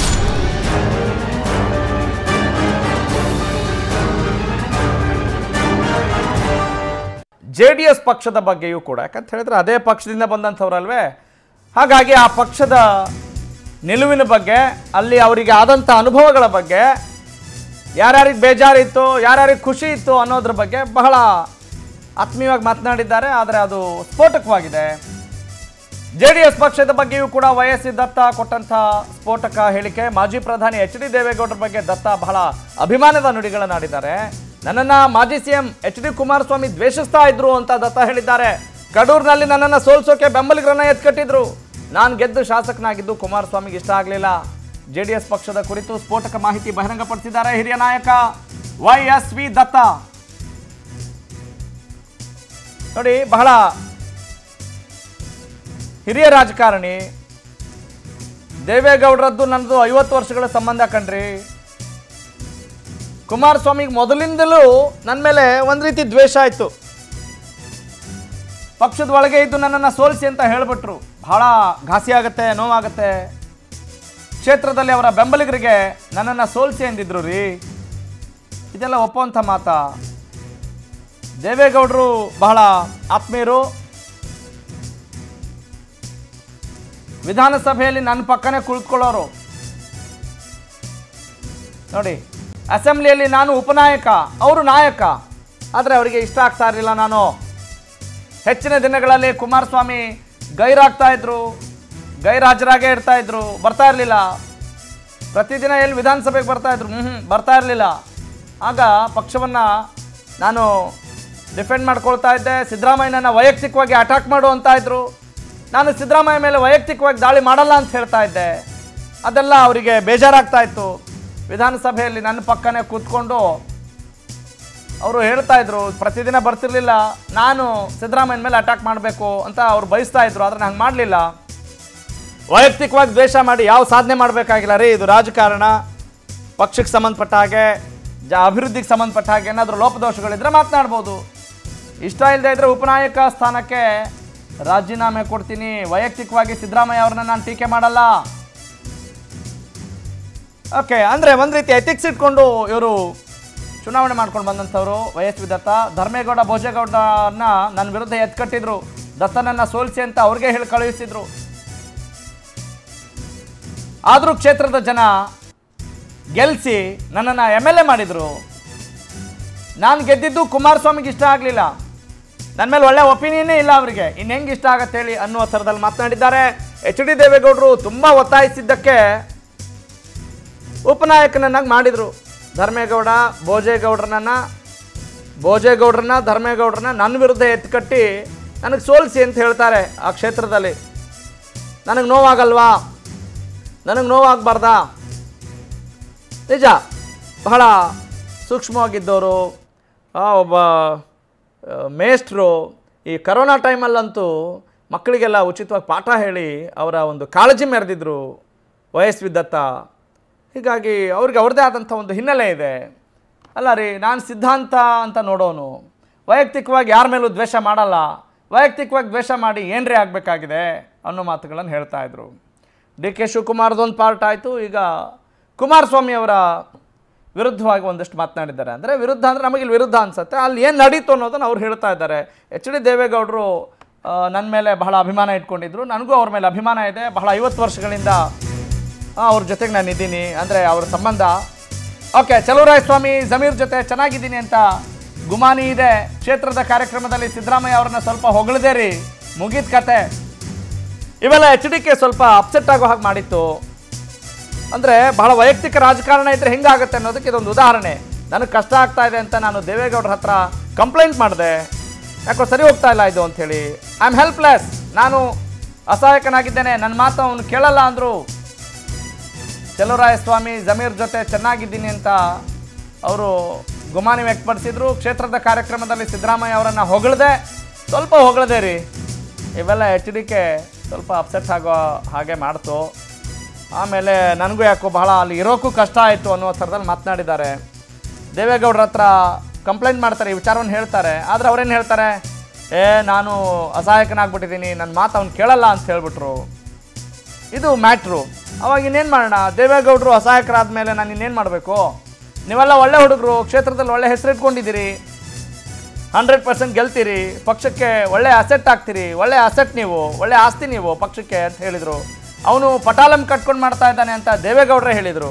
ಜೆ ಡಿ ಎಸ್ ಪಕ್ಷದ ಬಗ್ಗೆಯೂ ಕೂಡ ಯಾಕಂತ ಹೇಳಿದ್ರೆ ಅದೇ ಪಕ್ಷದಿಂದ ಬಂದಂಥವ್ರಲ್ವೇ ಹಾಗಾಗಿ ಆ ಪಕ್ಷದ ನಿಲುವಿನ ಬಗ್ಗೆ ಅಲ್ಲಿ ಅವರಿಗೆ ಆದಂಥ ಅನುಭವಗಳ ಬಗ್ಗೆ ಯಾರ್ಯಾರಿಗೆ ಬೇಜಾರಿತ್ತು ಯಾರ್ಯಾರಿಗೆ ಖುಷಿ ಇತ್ತು ಅನ್ನೋದ್ರ ಬಗ್ಗೆ ಬಹಳ ಆತ್ಮೀಯವಾಗಿ ಮಾತನಾಡಿದ್ದಾರೆ ಆದರೆ ಅದು ಸ್ಫೋಟಕವಾಗಿದೆ ಜೆ ಡಿ ಎಸ್ ಪಕ್ಷದ ಬಗ್ಗೆಯೂ ಕೂಡ ವೈ ಎಸ್ ದತ್ತ ಕೊಟ್ಟಂಥ ಸ್ಫೋಟಕ ಹೇಳಿಕೆ ಮಾಜಿ ಪ್ರಧಾನಿ ಎಚ್ ಡಿ ದೇವೇಗೌಡರ ಬಗ್ಗೆ ದತ್ತ ಬಹಳ ಅಭಿಮಾನದ ನುಡಿಗಳನ್ನಾಡಿದ್ದಾರೆ ನನ್ನನ್ನ ಮಾಜಿ ಸಿಎಂ ಎಚ್ ಡಿ ಕುಮಾರಸ್ವಾಮಿ ದ್ವೇಷಿಸ್ತಾ ಇದ್ರು ಅಂತ ದತ್ತ ಹೇಳಿದ್ದಾರೆ ಕಡೂರಿನಲ್ಲಿ ನನ್ನನ್ನು ಸೋಲ್ಸೋಕೆ ಬೆಂಬಲಿಗರನ್ನ ಎತ್ಕಟ್ಟಿದ್ರು ನಾನು ಗೆದ್ದು ಶಾಸಕನಾಗಿದ್ದು ಕುಮಾರಸ್ವಾಮಿಗೆ ಇಷ್ಟ ಆಗಲಿಲ್ಲ ಜೆ ಡಿ ಎಸ್ ಪಕ್ಷದ ಕುರಿತು ಸ್ಫೋಟಕ ಮಾಹಿತಿ ಬಹಿರಂಗಪಡಿಸಿದ್ದಾರೆ ಹಿರಿಯ ನಾಯಕ ವೈ ಎಸ್ ವಿ ದತ್ತ ನೋಡಿ ಬಹಳ ಹಿರಿಯ ರಾಜಕಾರಣಿ ದೇವೇಗೌಡರದ್ದು ನನ್ನದು ಐವತ್ತು ವರ್ಷಗಳ ಸಂಬಂಧ ಕಣ್ರಿ ಕುಮಾರಸ್ವಾಮಿಗೆ ಮೊದಲಿಂದಲೂ ನನ್ನ ಮೇಲೆ ಒಂದು ರೀತಿ ದ್ವೇಷ ಆಯಿತು ಪಕ್ಷದ ಒಳಗೆ ಇದ್ದು ನನ್ನನ್ನು ಸೋಲಿಸಿ ಅಂತ ಹೇಳಿಬಿಟ್ರು ಬಹಳ ಘಾಸಿ ಆಗುತ್ತೆ ನೋವಾಗುತ್ತೆ ಕ್ಷೇತ್ರದಲ್ಲಿ ಅವರ ಬೆಂಬಲಿಗರಿಗೆ ನನ್ನನ್ನು ಸೋಲಿಸಿ ಎಂದಿದ್ರು ರೀ ಇದೆಲ್ಲ ಒಪ್ಪುವಂಥ ಮಾತಾ ದೇವೇಗೌಡರು ಬಹಳ ಆತ್ಮೀಯರು ವಿಧಾನಸಭೆಯಲ್ಲಿ ನನ್ನ ಪಕ್ಕನೇ ಕುಳಿತುಕೊಳ್ಳೋರು ನೋಡಿ ಅಸೆಂಬ್ಲಿಯಲ್ಲಿ ನಾನು ಉಪನಾಯಕ ಅವರು ನಾಯಕ ಆದರೆ ಅವರಿಗೆ ಇಷ್ಟ ಆಗ್ತಾ ಇರಲಿಲ್ಲ ನಾನು ಹೆಚ್ಚಿನ ದಿನಗಳಲ್ಲಿ ಕುಮಾರಸ್ವಾಮಿ ಗೈರಾಗ್ತಾ ಇದ್ರು ಗೈರಾಜರಾಗೇ ಇರ್ತಾ ಇದ್ರು ಬರ್ತಾ ಇರಲಿಲ್ಲ ಪ್ರತಿದಿನ ಎಲ್ಲಿ ವಿಧಾನಸಭೆಗೆ ಬರ್ತಾ ಇದ್ರು ಹ್ಞೂ ಬರ್ತಾ ಇರಲಿಲ್ಲ ಆಗ ಪಕ್ಷವನ್ನು ನಾನು ಡಿಫೆಂಡ್ ಮಾಡ್ಕೊಳ್ತಾ ಇದ್ದೆ ಸಿದ್ದರಾಮಯ್ಯನನ್ನ ವೈಯಕ್ತಿಕವಾಗಿ ಅಟ್ಯಾಕ್ ಮಾಡು ಅಂತ ಇದ್ರು ನಾನು ಸಿದ್ದರಾಮಯ್ಯ ಮೇಲೆ ವೈಯಕ್ತಿಕವಾಗಿ ದಾಳಿ ಮಾಡಲ್ಲ ಅಂತ ಹೇಳ್ತಾ ಇದ್ದೆ ಅದೆಲ್ಲ ಅವರಿಗೆ ಬೇಜಾರಾಗ್ತಾ ಇತ್ತು ವಿಧಾನಸಭೆಯಲ್ಲಿ ನನ್ನ ಪಕ್ಕನೇ ಕೂತ್ಕೊಂಡು ಅವರು ಹೇಳ್ತಾ ಇದ್ರು ಪ್ರತಿದಿನ ಬರ್ತಿರ್ಲಿಲ್ಲ ನಾನು ಸಿದ್ದರಾಮಯ್ಯನ ಮೇಲೆ ಅಟ್ಯಾಕ್ ಮಾಡಬೇಕು ಅಂತ ಅವ್ರು ಬಯಸ್ತಾ ಇದ್ರು ಆದರೆ ಹಂಗೆ ಮಾಡಲಿಲ್ಲ ವೈಯಕ್ತಿಕವಾಗಿ ದ್ವೇಷ ಮಾಡಿ ಯಾವ ಸಾಧನೆ ಮಾಡಬೇಕಾಗಿಲ್ಲ ರೀ ಇದು ರಾಜಕಾರಣ ಪಕ್ಷಕ್ಕೆ ಸಂಬಂಧಪಟ್ಟ ಹಾಗೆ ಜ ಅಭಿವೃದ್ಧಿಗೆ ಸಂಬಂಧಪಟ್ಟ ಹಾಗೆ ಏನಾದರೂ ಲೋಪದೋಷಗಳಿದ್ರೆ ಮಾತನಾಡ್ಬೋದು ಇಷ್ಟ ಇಲ್ಲದೆ ಇದ್ರೆ ಉಪನಾಯಕ ಸ್ಥಾನಕ್ಕೆ ರಾಜೀನಾಮೆ ಕೊಡ್ತೀನಿ ವೈಯಕ್ತಿಕವಾಗಿ ಸಿದ್ದರಾಮಯ್ಯ ಅವ್ರನ್ನ ನಾನು ಟೀಕೆ ಮಾಡಲ್ಲ ಓಕೆ ಅಂದರೆ ಒಂದು ರೀತಿ ಎಥಿಕ್ಸ್ ಇಟ್ಕೊಂಡು ಇವರು ಚುನಾವಣೆ ಮಾಡ್ಕೊಂಡು ಬಂದಂಥವ್ರು ವಯಸ್ ದತ್ತ ಧರ್ಮೇಗೌಡ ಭೋಜೇಗೌಡನ ನನ್ನ ವಿರುದ್ಧ ಎತ್ಕಟ್ಟಿದ್ರು ದತ್ತನನ್ನ ಸೋಲಿಸಿ ಅಂತ ಅವ್ರಿಗೆ ಹೇಳಿ ಕಳುಹಿಸಿದ್ರು ಆದರೂ ಕ್ಷೇತ್ರದ ಜನ ಗೆಲ್ಲಿಸಿ ನನ್ನನ್ನು ಎಮ್ ಎಲ್ ಎ ಮಾಡಿದರು ನಾನು ಗೆದ್ದಿದ್ದು ಕುಮಾರಸ್ವಾಮಿಗೆ ಇಷ್ಟ ಆಗಲಿಲ್ಲ ನನ್ನ ಮೇಲೆ ಒಳ್ಳೆ ಒಪಿನಿಯನ್ನೇ ಇಲ್ಲ ಅವರಿಗೆ ಇನ್ನು ಹೆಂಗೆ ಇಷ್ಟ ಆಗತ್ತೆ ಹೇಳಿ ಅನ್ನುವ ಥರದಲ್ಲಿ ಮಾತನಾಡಿದ್ದಾರೆ ಎಚ್ ಡಿ ದೇವೇಗೌಡರು ತುಂಬ ಒತ್ತಾಯಿಸಿದ್ದಕ್ಕೆ ಉಪನಾಯಕನನ್ನಾಗಿ ಮಾಡಿದರು ಧರ್ಮೇಗೌಡ ಭೋಜೇಗೌಡ್ರನ್ನ ಭೋಜೇಗೌಡ್ರನ್ನ ಧರ್ಮೇಗೌಡ್ರನ್ನ ನನ್ನ ವಿರುದ್ಧ ಎತ್ಕಟ್ಟಿ ನನಗೆ ಸೋಲಿಸಿ ಅಂತ ಹೇಳ್ತಾರೆ ಆ ಕ್ಷೇತ್ರದಲ್ಲಿ ನನಗೆ ನೋವಾಗಲ್ವಾ ನನಗೆ ನೋವಾಗಬಾರ್ದಾ ನಿಜ ಬಹಳ ಸೂಕ್ಷ್ಮವಾಗಿದ್ದವರು ಆ, ಒಬ್ಬ ಆ, ಮೇಷ್ಟ್ರು ಈ ಕರೋನಾ ಟೈಮಲ್ಲಂತೂ ಮಕ್ಕಳಿಗೆಲ್ಲ ಉಚಿತವಾಗಿ ಪಾಠ ಹೇಳಿ ಅವರ ಒಂದು ಕಾಳಜಿ ಮೆರೆದಿದ್ರು ವಯಸ್ವಿ ದತ್ತ ಹೀಗಾಗಿ ಅವ್ರಿಗೆ ಅವ್ರದ್ದೇ ಆದಂಥ ಒಂದು ಹಿನ್ನೆಲೆ ಇದೆ ಅಲ್ಲ ರೀ ನಾನು ಸಿದ್ಧಾಂತ ಅಂತ ನೋಡೋನು ವೈಯಕ್ತಿಕವಾಗಿ ಯಾರ ಮೇಲೂ ದ್ವೇಷ ಮಾಡಲ್ಲ ವೈಯಕ್ತಿಕವಾಗಿ ದ್ವೇಷ ಮಾಡಿ ಏನ್ರಿ ಆಗಬೇಕಾಗಿದೆ ಅನ್ನೋ ಮಾತುಗಳನ್ನು ಹೇಳ್ತಾ ಇದ್ರು ಡಿ ಕೆ ಶಿವಕುಮಾರ್ದೊಂದು ಪಾರ್ಟ್ ಆಯಿತು ಈಗ ಕುಮಾರಸ್ವಾಮಿ ಅವರ ವಿರುದ್ಧವಾಗಿ ಒಂದಷ್ಟು ಮಾತನಾಡಿದ್ದಾರೆ ಅಂದರೆ ವಿರುದ್ಧ ಅಂದರೆ ನಮಗೆ ಇಲ್ಲಿ ವಿರುದ್ಧ ಅನ್ಸುತ್ತೆ ಅಲ್ಲಿ ಏನು ನಡೀತು ಅನ್ನೋದನ್ನು ಅವ್ರು ಹೇಳ್ತಾ ಇದ್ದಾರೆ ಎಚ್ ಡಿ ದೇವೇಗೌಡರು ನನ್ನ ಮೇಲೆ ಬಹಳ ಅಭಿಮಾನ ಇಟ್ಕೊಂಡಿದ್ರು ನನಗೂ ಅವ್ರ ಮೇಲೆ ಅಭಿಮಾನ ಇದೆ ಬಹಳ ಐವತ್ತು ವರ್ಷಗಳಿಂದ ಆ, ಅವ್ರ ಜೊತೆಗೆ ನಾನು ಇದ್ದೀನಿ ಅಂದರೆ ಅವ್ರ ಸಂಬಂಧ ಓಕೆ ಚಲುವರಾಯ ಸ್ವಾಮಿ ಜಮೀರ್ ಜೊತೆ ಚೆನ್ನಾಗಿದ್ದೀನಿ ಅಂತ ಗುಮಾನಿ ಇದೆ ಕ್ಷೇತ್ರದ ಕಾರ್ಯಕ್ರಮದಲ್ಲಿ ಸಿದ್ದರಾಮಯ್ಯ ಅವ್ರನ್ನ ಸ್ವಲ್ಪ ಹೊಗಳಿದೆ ರೀ ಮುಗೀತ್ ಕತೆ ಇವೆಲ್ಲ ಎಚ್ ಡಿ ಕೆ ಸ್ವಲ್ಪ ಅಪ್ಸೆಟ್ ಆಗೋ ಹಾಗೆ ಮಾಡಿತ್ತು ಅಂದರೆ ಬಹಳ ವೈಯಕ್ತಿಕ ರಾಜಕಾರಣ ಇದ್ರೆ ಹೆಂಗಾಗುತ್ತೆ ಅನ್ನೋದಕ್ಕೆ ಇದೊಂದು ಉದಾಹರಣೆ ನನಗೆ ಕಷ್ಟ ಆಗ್ತಾ ಇದೆ ಅಂತ ನಾನು ದೇವೇಗೌಡರ ಹತ್ರ ಕಂಪ್ಲೇಂಟ್ ಮಾಡಿದೆ ಯಾಕೋ ಸರಿ ಹೋಗ್ತಾ ಇಲ್ಲ ಇದು ಅಂಥೇಳಿ ಐ ಆಮ್ ಹೆಲ್ಪ್ಲೆಸ್ ನಾನು ಅಸಹಾಯಕನಾಗಿದ್ದೇನೆ ನನ್ನ ಮಾತು ಅವನು ಕೇಳಲ್ಲ ಅಂದರು ಚಲುವರಾಯ ಸ್ವಾಮಿ ಜಮೀರ್ ಜೊತೆ ಚೆನ್ನಾಗಿದ್ದೀನಿ ಅಂತ ಅವರು ಗುಮಾನಿ ವ್ಯಕ್ತಪಡಿಸಿದ್ರು ಕ್ಷೇತ್ರದ ಕಾರ್ಯಕ್ರಮದಲ್ಲಿ ಸಿದ್ದರಾಮಯ್ಯ ಅವರನ್ನು ಹೊಗಳದೆ ಸ್ವಲ್ಪ ಹೊಗಳದೆ ರೀ ಇವೆಲ್ಲ ಎಚ್ ಡಿ ಕೆ ಸ್ವಲ್ಪ ಅಪ್ಸೆಟ್ ಆಗೋ ಹಾಗೆ ಮಾಡ್ತು ಆಮೇಲೆ ನನಗೂ ಯಾಕೋ ಬಹಳ ಅಲ್ಲಿ ಇರೋಕ್ಕೂ ಕಷ್ಟ ಆಯಿತು ಅನ್ನೋ ಥರದಲ್ಲಿ ಮಾತನಾಡಿದ್ದಾರೆ ದೇವೇಗೌಡರ ಹತ್ರ ಕಂಪ್ಲೇಂಟ್ ಮಾಡ್ತಾರೆ ಈ ವಿಚಾರವನ್ನು ಹೇಳ್ತಾರೆ ಆದರೆ ಅವ್ರೇನು ಹೇಳ್ತಾರೆ ಏ ನಾನು ಅಸಹಾಯಕನಾಗ್ಬಿಟ್ಟಿದ್ದೀನಿ ನನ್ನ ಮಾತು ಅವ್ನು ಕೇಳಲ್ಲ ಅಂತ ಹೇಳ್ಬಿಟ್ರು ಇದು ಮ್ಯಾಟ್ರು ಅವಾಗ ಇನ್ನೇನು ಮಾಡೋಣ ದೇವೇಗೌಡರು ಅಸಹಾಯಕರಾದ ಮೇಲೆ ನಾನು ಇನ್ನೇನು ಮಾಡಬೇಕು ನೀವೆಲ್ಲ ಒಳ್ಳೆ ಹುಡುಗರು ಕ್ಷೇತ್ರದಲ್ಲಿ ಒಳ್ಳೆ ಹೆಸರು ಇಟ್ಕೊಂಡಿದ್ದೀರಿ ಹಂಡ್ರೆಡ್ ಪರ್ಸೆಂಟ್ ಗೆಲ್ತೀರಿ ಪಕ್ಷಕ್ಕೆ ಒಳ್ಳೆ ಅಸೆಟ್ ಆಗ್ತೀರಿ ಒಳ್ಳೆ ಅಸೆಟ್ ನೀವು ಒಳ್ಳೆ ಆಸ್ತಿ ನೀವು ಪಕ್ಷಕ್ಕೆ ಅಂತ ಹೇಳಿದರು ಅವನು ಪಟಾಲಂ ಕಟ್ಕೊಂಡು ಮಾಡ್ತಾ ಇದ್ದಾನೆ ಅಂತ ದೇವೇಗೌಡರೇ ಹೇಳಿದರು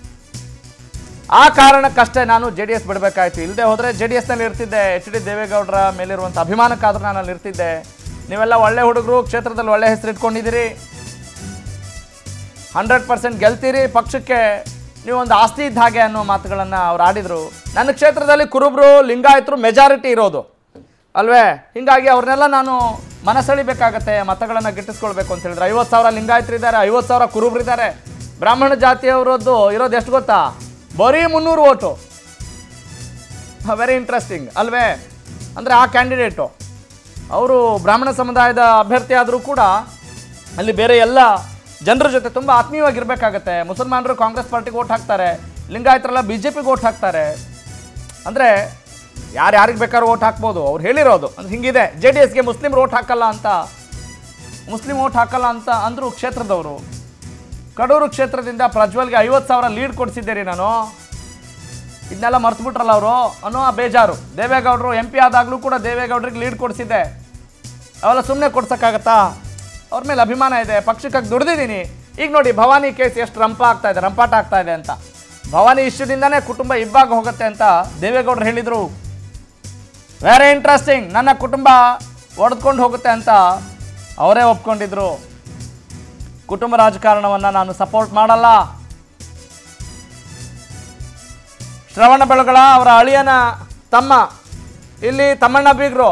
ಆ ಕಾರಣಕ್ಕಷ್ಟೇ ನಾನು ಜೆ ಡಿ ಎಸ್ ಬಿಡಬೇಕಾಯ್ತು ಇಲ್ಲದೆ ಹೋದರೆ ಜೆ ಡಿ ಎಸ್ನಲ್ಲಿ ಇರ್ತಿದ್ದೆ ಎಚ್ ಡಿ ದೇವೇಗೌಡರ ಮೇಲಿರುವಂಥ ಅಭಿಮಾನಕ್ಕಾದ್ರೂ ನಾನು ಅಲ್ಲಿ ಇರ್ತಿದ್ದೆ ನೀವೆಲ್ಲ ಒಳ್ಳೆ ಹುಡುಗರು ಕ್ಷೇತ್ರದಲ್ಲಿ ಒಳ್ಳೆ ಹೆಸರು ಇಟ್ಕೊಂಡಿದ್ದೀರಿ ಹಂಡ್ರೆಡ್ ಪರ್ಸೆಂಟ್ ಗೆಲ್ತೀರಿ ಪಕ್ಷಕ್ಕೆ ನೀವೊಂದು ಆಸ್ತಿ ಇದ್ದ ಹಾಗೆ ಅನ್ನೋ ಮಾತುಗಳನ್ನು ಅವ್ರು ಆಡಿದರು ನನ್ನ ಕ್ಷೇತ್ರದಲ್ಲಿ ಕುರುಬರು ಲಿಂಗಾಯತರು ಮೆಜಾರಿಟಿ ಇರೋದು ಅಲ್ವೇ ಹೀಗಾಗಿ ಅವ್ರನ್ನೆಲ್ಲ ನಾನು ಮನಸೆಳಿಬೇಕಾಗತ್ತೆ ಮತಗಳನ್ನು ಗಿಟ್ಟಿಸ್ಕೊಳ್ಬೇಕು ಅಂತ ಹೇಳಿದ್ರೆ ಐವತ್ತು ಸಾವಿರ ಲಿಂಗಾಯತರಿದ್ದಾರೆ ಐವತ್ತು ಸಾವಿರ ಕುರುಬರಿದ್ದಾರೆ ಬ್ರಾಹ್ಮಣ ಜಾತಿಯವರದ್ದು ಇರೋದು ಎಷ್ಟು ಗೊತ್ತಾ ಬರೀ ಮುನ್ನೂರು ಓಟು ವೆರಿ ಇಂಟ್ರೆಸ್ಟಿಂಗ್ ಅಲ್ವೇ ಅಂದರೆ ಆ ಕ್ಯಾಂಡಿಡೇಟು ಅವರು ಬ್ರಾಹ್ಮಣ ಸಮುದಾಯದ ಅಭ್ಯರ್ಥಿ ಆದರೂ ಕೂಡ ಅಲ್ಲಿ ಬೇರೆ ಎಲ್ಲ ಜನರ ಜೊತೆ ತುಂಬ ಆತ್ಮೀಯವಾಗಿರ್ಬೇಕಾಗತ್ತೆ ಮುಸಲ್ಮಾನರು ಕಾಂಗ್ರೆಸ್ ಪಾರ್ಟಿಗೆ ಓಟ್ ಹಾಕ್ತಾರೆ ಲಿಂಗಾಯತರೆಲ್ಲ ಬಿ ಜೆ ಪಿಗೆ ಓಟ್ ಹಾಕ್ತಾರೆ ಅಂದರೆ ಯಾರು ಯಾರಿಗೆ ಬೇಕಾದ್ರೂ ಓಟ್ ಹಾಕ್ಬೋದು ಅವ್ರು ಹೇಳಿರೋದು ಅಂದ್ರೆ ಹಿಂಗಿದೆ ಜೆ ಡಿ ಎಸ್ಗೆ ಮುಸ್ಲಿಮ್ರು ಓಟ್ ಹಾಕಲ್ಲ ಅಂತ ಮುಸ್ಲಿಂ ಓಟ್ ಹಾಕಲ್ಲ ಅಂತ ಅಂದರು ಕ್ಷೇತ್ರದವರು ಕಡೂರು ಕ್ಷೇತ್ರದಿಂದ ಪ್ರಜ್ವಲ್ಗೆ ಐವತ್ತು ಸಾವಿರ ಲೀಡ್ ಕೊಡಿಸಿದ್ದೀರಿ ನಾನು ಇದನ್ನೆಲ್ಲ ಮರ್ತ್ಬಿಟ್ರಲ್ಲ ಅವರು ಅನ್ನೋ ಆ ಬೇಜಾರು ದೇವೇಗೌಡರು ಎಂ ಪಿ ಆದಾಗಲೂ ಕೂಡ ದೇವೇಗೌಡರಿಗೆ ಲೀಡ್ ಕೊಡಿಸಿದ್ದೆ ಅವೆಲ್ಲ ಸುಮ್ಮನೆ ಕೊಡ್ಸೋಕ್ಕಾಗತ್ತಾ ಅವ್ರ ಮೇಲೆ ಅಭಿಮಾನ ಇದೆ ಪಕ್ಷಕ್ಕಾಗಿ ದುಡ್ದಿದ್ದೀನಿ ಈಗ ನೋಡಿ ಭವಾನಿ ಕೇಸ್ ಎಷ್ಟು ರಂಪ ಆಗ್ತಾ ಇದೆ ರಂಪಾಟ ಆಗ್ತಾ ಇದೆ ಅಂತ ಭವಾನಿ ಇಶ್ಯೂದಿಂದನೇ ಕುಟುಂಬ ಇಬ್ಬಾಗ ಹೋಗುತ್ತೆ ಅಂತ ದೇವೇಗೌಡರು ಹೇಳಿದರು ವೆರಿ ಇಂಟ್ರೆಸ್ಟಿಂಗ್ ನನ್ನ ಕುಟುಂಬ ಒಡೆದ್ಕೊಂಡು ಹೋಗುತ್ತೆ ಅಂತ ಅವರೇ ಒಪ್ಕೊಂಡಿದ್ರು ಕುಟುಂಬ ರಾಜಕಾರಣವನ್ನು ನಾನು ಸಪೋರ್ಟ್ ಮಾಡಲ್ಲ ಶ್ರವಣ ಬೆಳಗೊಳ ಅವರ ಅಳಿಯನ ತಮ್ಮ ಇಲ್ಲಿ ತಮ್ಮಣ್ಣ ಬೀಗ್ರು